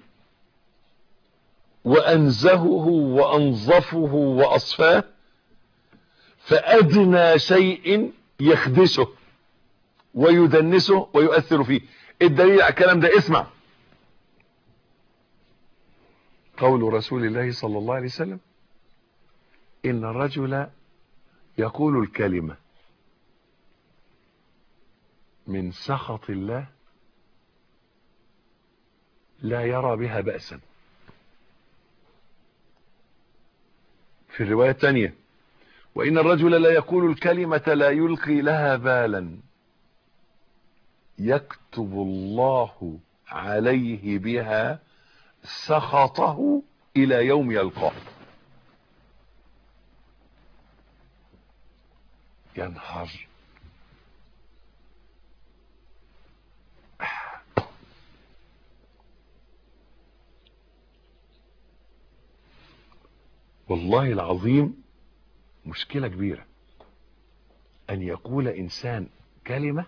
وانزهه وانظفه واصفاه فادنى شيء يخدشه ويدنسه ويؤثر فيه الدليل على الكلام ده اسمع قول رسول الله صلى الله عليه وسلم ان الرجل يقول الكلمة من سخط الله لا يرى بها بأسا في الرواية الثانية وإن الرجل لا يقول الكلمة لا يلقي لها بالا يكتب الله عليه بها سخطه إلى يوم يلقاه ينهر والله العظيم مشكلة كبيرة أن يقول إنسان كلمة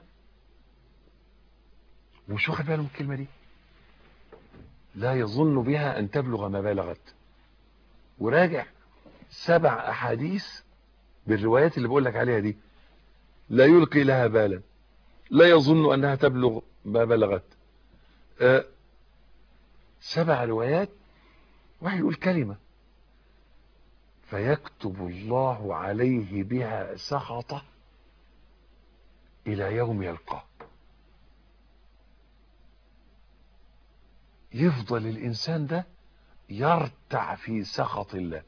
مش واخد باله من الكلمة دي لا يظن بها أن تبلغ ما بلغت وراجع سبع أحاديث بالروايات اللي بقول لك عليها دي لا يلقي لها بالا لا يظن أنها تبلغ ما بلغت أه سبع روايات واحد يقول كلمة فيكتب الله عليه بها سخطه إلى يوم يلقاه يفضل الإنسان ده يرتع في سخط الله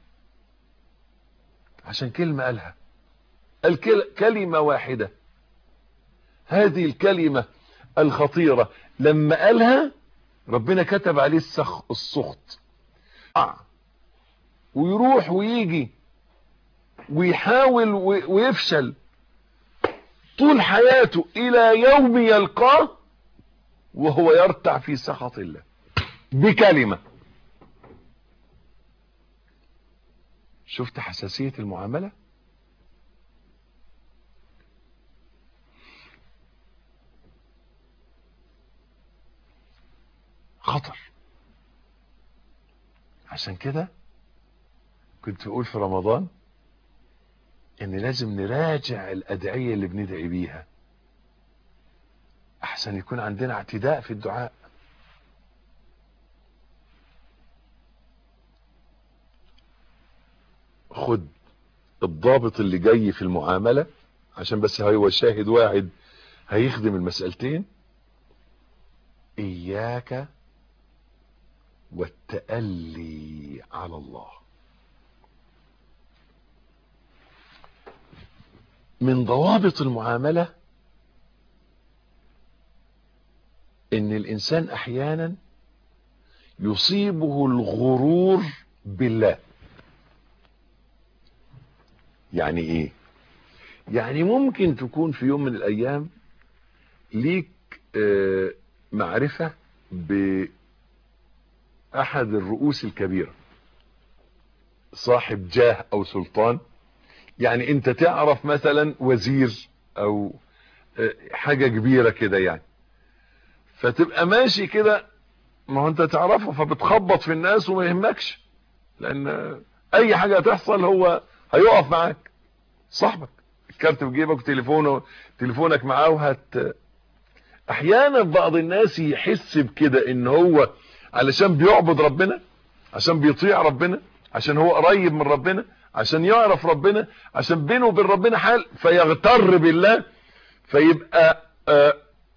عشان كلمة قالها الكلمة واحدة هذه الكلمة الخطيرة لما قالها ربنا كتب عليه السخ السخط ويروح ويجي ويحاول ويفشل طول حياته الى يوم يلقاه وهو يرتع في سخط الله بكلمة شفت حساسية المعاملة خطر عشان كده كنت بقول في رمضان ان لازم نراجع الادعية اللي بندعي بيها احسن يكون عندنا اعتداء في الدعاء خد الضابط اللي جاي في المعاملة عشان بس هو شاهد واحد هيخدم المسألتين اياك والتألي على الله من ضوابط المعاملة ان الانسان احيانا يصيبه الغرور بالله يعني ايه يعني ممكن تكون في يوم من الايام ليك آه معرفة باحد الرؤوس الكبيرة صاحب جاه او سلطان يعني انت تعرف مثلا وزير او آه حاجة كبيرة كده يعني فتبقى ماشي كده ما هو انت تعرفه فبتخبط في الناس وما يهمكش لان اي حاجة هتحصل هو هيقف معاك صاحبك الكارت في جيبك وتليفونه تليفونك معاه وهت احيانا بعض الناس يحس بكده ان هو علشان بيعبد ربنا عشان بيطيع ربنا عشان هو قريب من ربنا عشان يعرف ربنا عشان بينه وبين ربنا حال فيغتر بالله فيبقى آه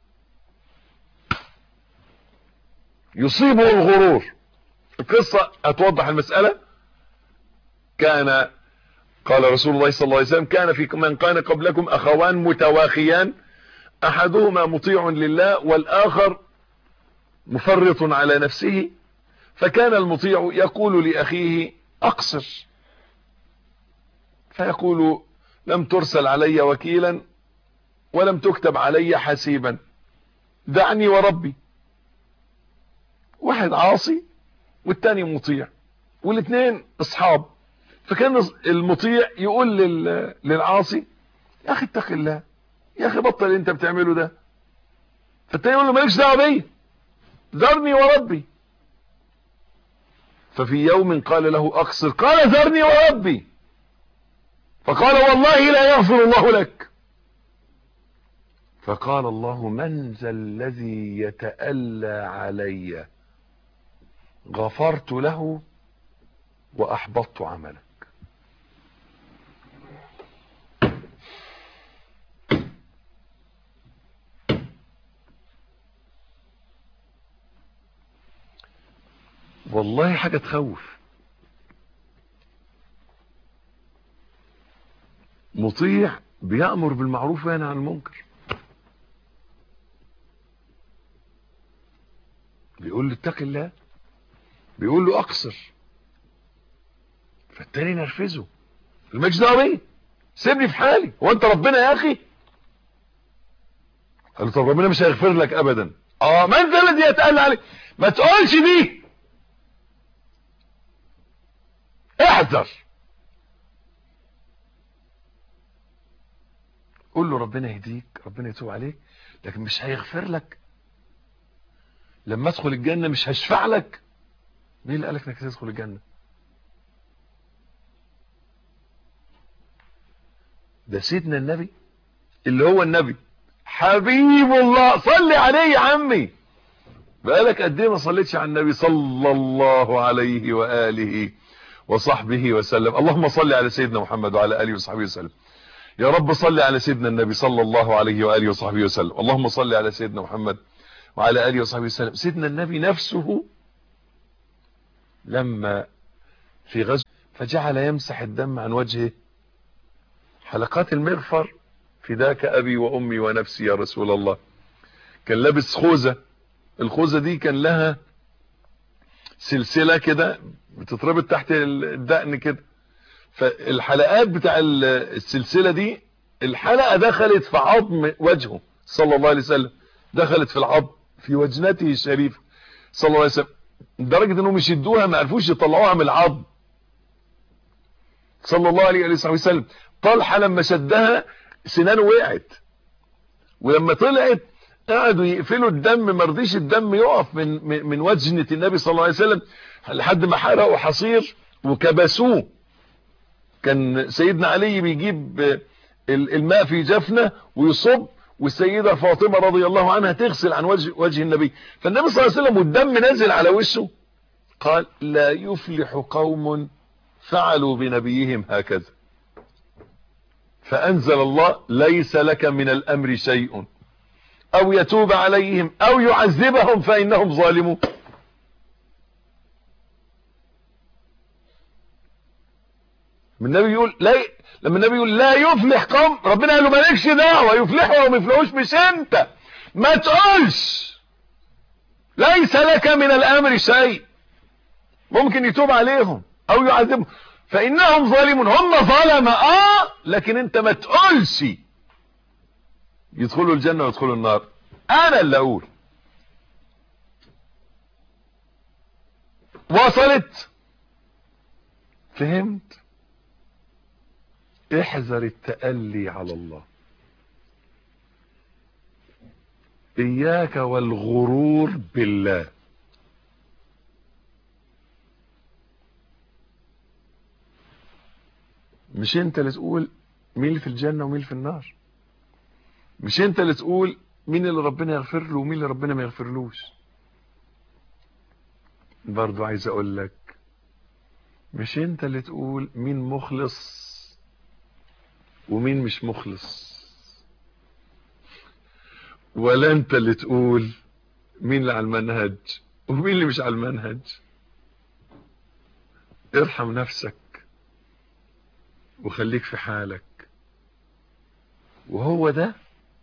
يصيبه الغرور القصة هتوضح المسألة كان قال رسول الله صلى الله عليه وسلم كان في من كان قبلكم أخوان متواخيان أحدهما مطيع لله والآخر مفرط على نفسه فكان المطيع يقول لأخيه أقصر فيقول لم ترسل علي وكيلا ولم تكتب علي حسيبا دعني وربي واحد عاصي والتاني مطيع والاثنين اصحاب فكان المطيع يقول للعاصي يا اخي اتق الله يا اخي بطل اللي انت بتعمله ده فالتاني يقول له مالكش دعوه بيا ذرني وربي ففي يوم قال له اقصر قال ذرني وربي فقال والله لا يغفر الله لك فقال الله من ذا الذي يتألى علي غفرت له واحبطت عملك والله حاجة تخوف مطيع بيأمر بالمعروف وينهى عن المنكر بيقول له اتق الله بيقول له اقصر فالتاني نرفزه الماكش دعوه بيه سيبني في حالي هو انت ربنا يا اخي قال له طب ربنا مش هيغفر لك ابدا اه من ذا الذي يتألى عليك ما تقولش دي احذر قول له ربنا يهديك ربنا يتوب عليك لكن مش هيغفر لك لما ادخل الجنة مش هشفع لك مين اللي قالك انك تدخل الجنة ده سيدنا النبي اللي هو النبي حبيب الله صلي عليه يا عمي بقالك قد ايه ما صليتش على النبي صلى الله عليه واله وصحبه وسلم اللهم صل على سيدنا محمد وعلى اله وصحبه وسلم يا رب صل على سيدنا النبي صلى الله عليه واله وصحبه وسلم اللهم صل على سيدنا محمد وعلى اله وصحبه وسلم سيدنا النبي نفسه لما في غزو فجعل يمسح الدم عن وجهه حلقات المغفر فداك ابي وامي ونفسي يا رسول الله كان لابس خوذه الخوذه دي كان لها سلسله كده بتتربط تحت الدقن كده فالحلقات بتاع السلسلة دي الحلقة دخلت في عظم وجهه صلى الله عليه وسلم دخلت في العظم في وجنته الشريفة صلى الله عليه وسلم لدرجة انهم يشدوها ما عرفوش يطلعوها من العظم صلى الله عليه وسلم طلحة لما شدها سنانه وقعت ولما طلعت قعدوا يقفلوا الدم ما رضيش الدم يقف من من وجنة النبي صلى الله عليه وسلم لحد ما حرقوا حصير وكبسوه كان سيدنا علي بيجيب الماء في جفنة ويصب والسيدة فاطمة رضي الله عنها تغسل عن وجه, وجه النبي فالنبي صلى الله عليه وسلم والدم نزل على وشه قال لا يفلح قوم فعلوا بنبيهم هكذا فأنزل الله ليس لك من الأمر شيء أو يتوب عليهم أو يعذبهم فإنهم ظالمون من النبي يقول لا لما النبي يقول لا يفلح قوم ربنا قال له مالكش دعوه يفلحوا وما يفلحوش مش انت ما تقولش ليس لك من الامر شيء ممكن يتوب عليهم او يعذبهم فانهم ظالمون هم ظلمه اه لكن انت ما تقولش يدخلوا الجنه ويدخلوا النار انا اللي اقول وصلت فهمت احذر التألي على الله اياك والغرور بالله مش انت اللي تقول مين اللي في الجنة ومين اللي في النار مش انت اللي تقول مين اللي ربنا يغفر له ومين اللي ربنا ما يغفرلوش برضو عايز اقول لك مش انت اللي تقول مين مخلص ومين مش مخلص ولا انت اللي تقول مين اللي على المنهج ومين اللي مش على المنهج ارحم نفسك وخليك في حالك وهو ده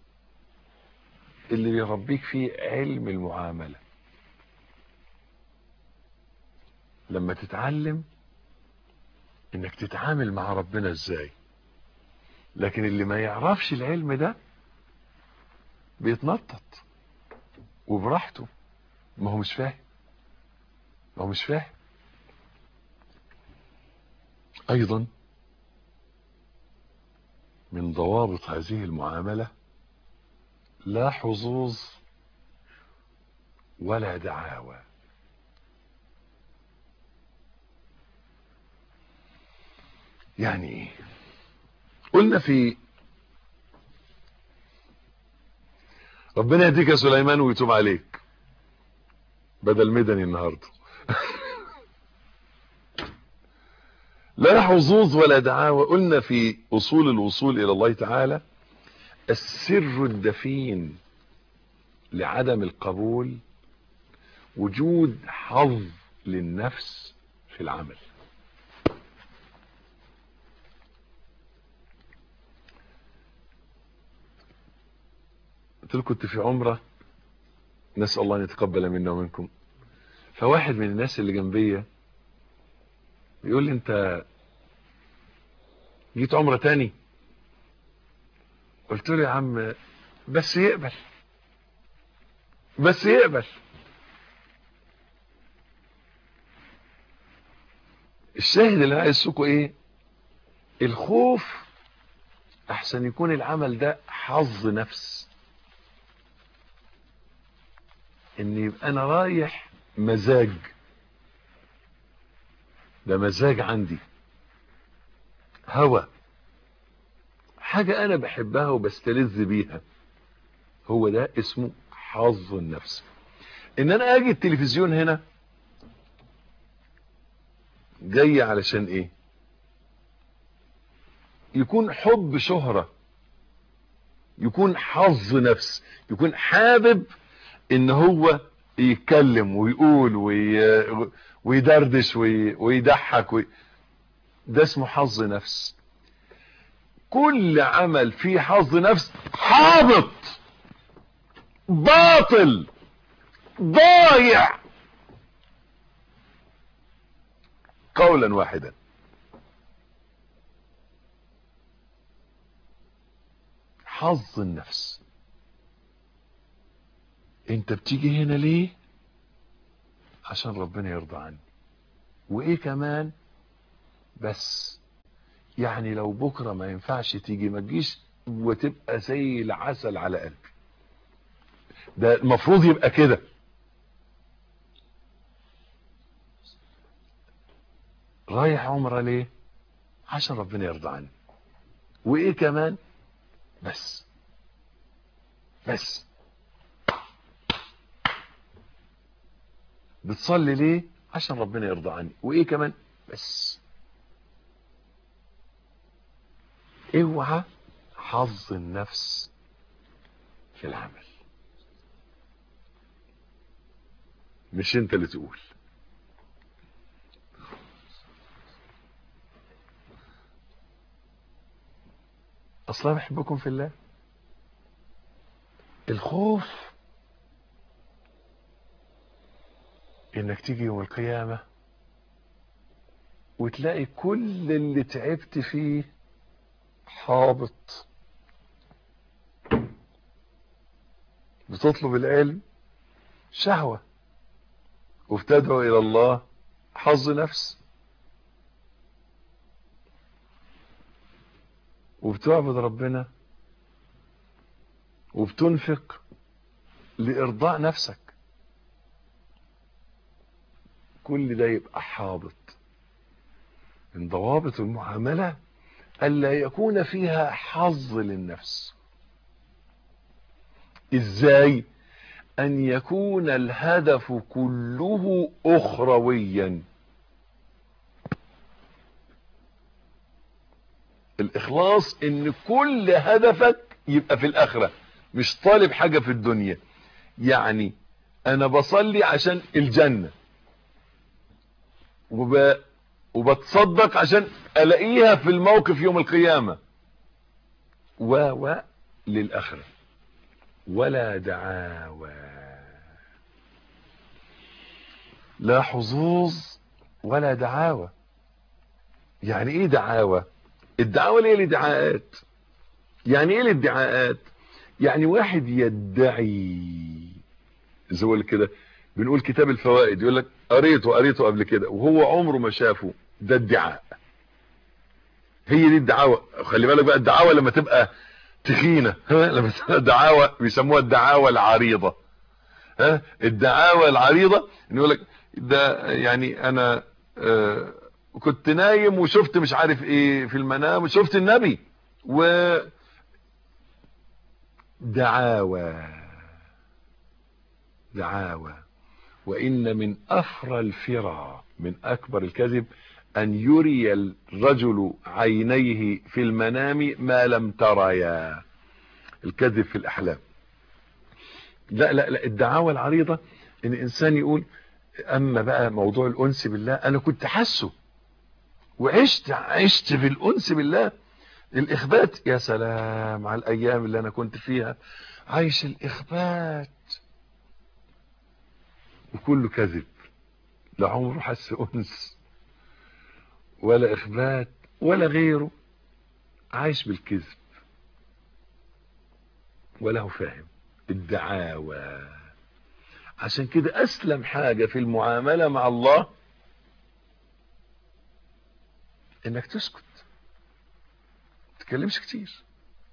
اللي بيربيك فيه علم المعاملة لما تتعلم انك تتعامل مع ربنا ازاي لكن اللي ما يعرفش العلم ده بيتنطط وبراحته ما هو مش فاهم ما هو مش فاهم ايضا من ضوابط هذه المعاملة لا حظوظ ولا دعاوى يعني ايه قلنا في ربنا يهديك يا سليمان ويتوب عليك بدل مدني النهارده لا حظوظ ولا دعاوى قلنا في اصول الوصول الى الله تعالى السر الدفين لعدم القبول وجود حظ للنفس في العمل قلت له كنت في عمرة نسأل الله أن يتقبل منا ومنكم فواحد من الناس اللي جنبية بيقول لي أنت جيت عمرة تاني قلت له يا عم بس يقبل بس يقبل الشاهد اللي انا عايز اسوقه ايه الخوف احسن يكون العمل ده حظ نفس ان يبقى انا رايح مزاج ده مزاج عندي هوى حاجة انا بحبها وبستلذ بيها هو ده اسمه حظ النفس ان انا اجي التلفزيون هنا جاي علشان ايه يكون حب شهرة يكون حظ نفس يكون حابب ان هو يتكلم ويقول وي... ويدردش وي... ويضحك وي... ده اسمه حظ نفس كل عمل فيه حظ نفس حابط باطل ضايع قولا واحدا حظ النفس انت بتيجي هنا ليه عشان ربنا يرضى عني وايه كمان بس يعني لو بكرة ما ينفعش تيجي ما تجيش وتبقى زي العسل على قلبي ده المفروض يبقى كده رايح عمرة ليه عشان ربنا يرضى عني وايه كمان بس بس بتصلي ليه عشان ربنا يرضى عني وايه كمان بس اوعى حظ النفس في العمل مش انت اللي تقول اصلا بحبكم في الله الخوف انك تيجي يوم القيامة وتلاقي كل اللي تعبت فيه حابط بتطلب العلم شهوة وبتدعو الى الله حظ نفس وبتعبد ربنا وبتنفق لارضاء نفسك كل ده يبقى حابط من ضوابط المعاملة ألا يكون فيها حظ للنفس إزاي أن يكون الهدف كله أخرويا الإخلاص إن كل هدفك يبقى في الآخرة مش طالب حاجة في الدنيا يعني أنا بصلي عشان الجنة وب... وبتصدق عشان الاقيها في الموقف يوم القيامة و و للآخرة ولا دعاوى لا حظوظ ولا دعاوى يعني ايه دعاوى الدعاوى ليه الادعاءات يعني ايه الادعاءات يعني واحد يدعي زي ما كده بنقول كتاب الفوائد يقول لك قريته قريته قبل كده وهو عمره ما شافه ده ادعاء هي دي الدعاوى خلي بالك بقى الدعاوى لما تبقى تخينه لما تبقى الدعاوى بيسموها الدعاوى العريضه ها الدعاوى العريضه ان يقول لك ده يعني انا آه كنت نايم وشفت مش عارف ايه في المنام وشفت النبي و دعاوى دعاوى وإن من أفرى الفرى من أكبر الكذب أن يري الرجل عينيه في المنام ما لم تريا الكذب في الأحلام لا لا لا الدعاوى العريضة إن إنسان يقول أما بقى موضوع الأنس بالله أنا كنت حاسه وعشت عشت في الأنس بالله الإخبات يا سلام على الأيام اللي أنا كنت فيها عايش الإخبات وكله كذب لا عمره حس أنس ولا إخبات ولا غيره عايش بالكذب ولا هو فاهم الدعاوى عشان كده أسلم حاجة في المعاملة مع الله إنك تسكت تتكلمش كتير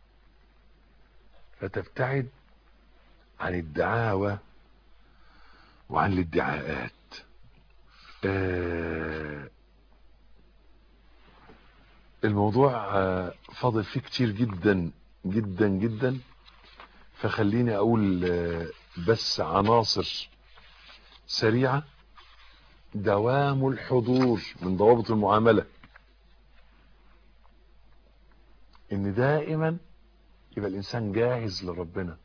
فتبتعد عن الدعاوى وعن الادعاءات آه الموضوع آه فاضل فيه كتير جدا جدا جدا فخليني اقول آه بس عناصر سريعة دوام الحضور من ضوابط المعاملة ان دائما يبقى الانسان جاهز لربنا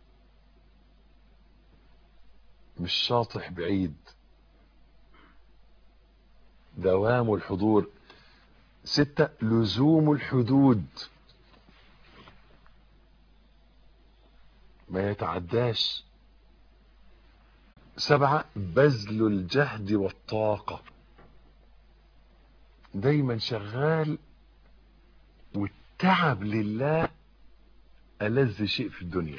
مش شاطح بعيد دوام الحضور ستة لزوم الحدود ما يتعداش سبعة بذل الجهد والطاقة دايما شغال والتعب لله ألذ شيء في الدنيا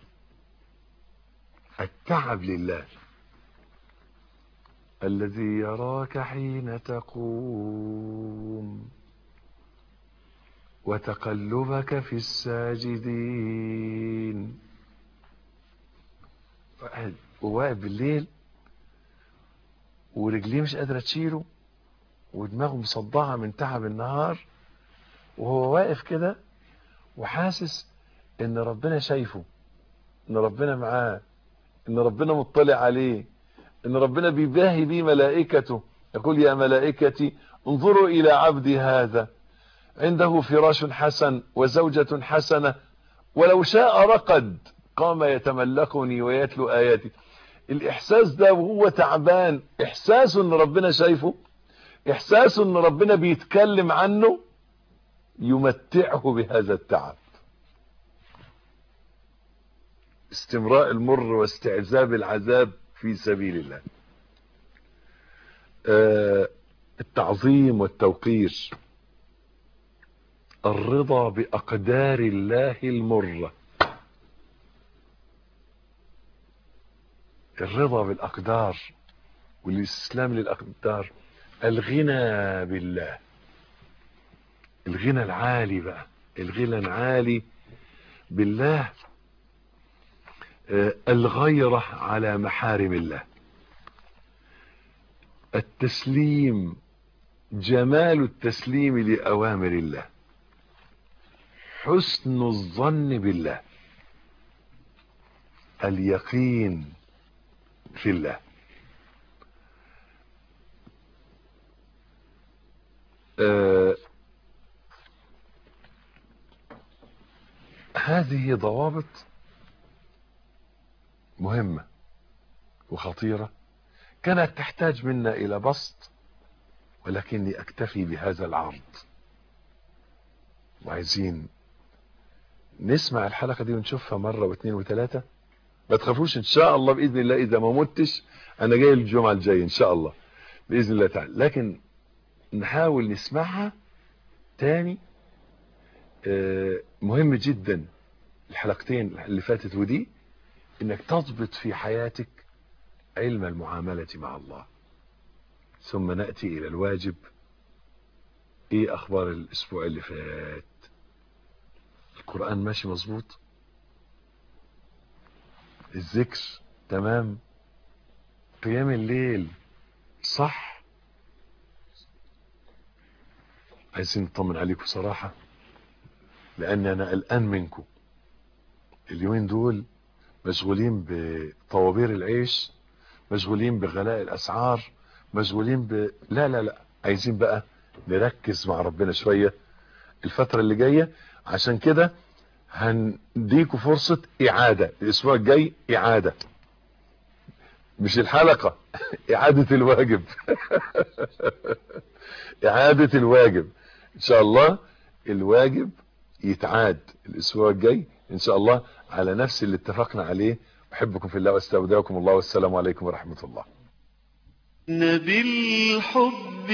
التعب لله الذي يراك حين تقوم وتقلبك في الساجدين واحد وواقف بالليل ورجليه مش قادرة تشيله ودماغه مصدعة من تعب النهار وهو واقف كده وحاسس ان ربنا شايفه ان ربنا معاه ان ربنا مطلع عليه ان ربنا بيباهي بيه ملائكته يقول يا ملائكتي انظروا الى عبدي هذا عنده فراش حسن وزوجة حسنة ولو شاء رقد قام يتملقني ويتلو آياتي الإحساس ده وهو تعبان إحساس ان ربنا شايفه إحساس ان ربنا بيتكلم عنه يمتعه بهذا التعب استمراء المر واستعذاب العذاب في سبيل الله آه التعظيم والتوقير الرضا بأقدار الله المرة الرضا بالأقدار والاستسلام للأقدار الغنى بالله الغنى العالي بقى الغنى العالي بالله آه الغيرة على محارم الله التسليم جمال التسليم لأوامر الله حسن الظن بالله اليقين في الله آه هذه ضوابط مهمة وخطيرة كانت تحتاج منا إلى بسط ولكني أكتفي بهذا العرض وعايزين نسمع الحلقة دي ونشوفها مرة واثنين وثلاثة ما تخافوش ان شاء الله باذن الله اذا ما متش انا جاي الجمعه الجايه ان شاء الله باذن الله تعالى لكن نحاول نسمعها تاني آه مهم جدا الحلقتين اللي فاتت ودي انك تضبط في حياتك علم المعامله مع الله ثم ناتي الى الواجب ايه اخبار الاسبوع اللي فات القران ماشي مظبوط الذكر تمام قيام الليل صح عايزين نطمن عليكم صراحة لان انا قلقان منكم اليومين دول مشغولين بطوابير العيش مشغولين بغلاء الاسعار مشغولين ب لا لا لا عايزين بقى نركز مع ربنا شوية الفترة اللي جاية عشان كده هنديكوا فرصة اعادة الاسبوع الجاي اعادة مش الحلقة اعادة الواجب اعادة الواجب ان شاء الله الواجب يتعاد الاسبوع الجاي ان شاء الله على نفس اللي اتفقنا عليه احبكم في الله واستودعكم الله والسلام عليكم ورحمة الله بالحب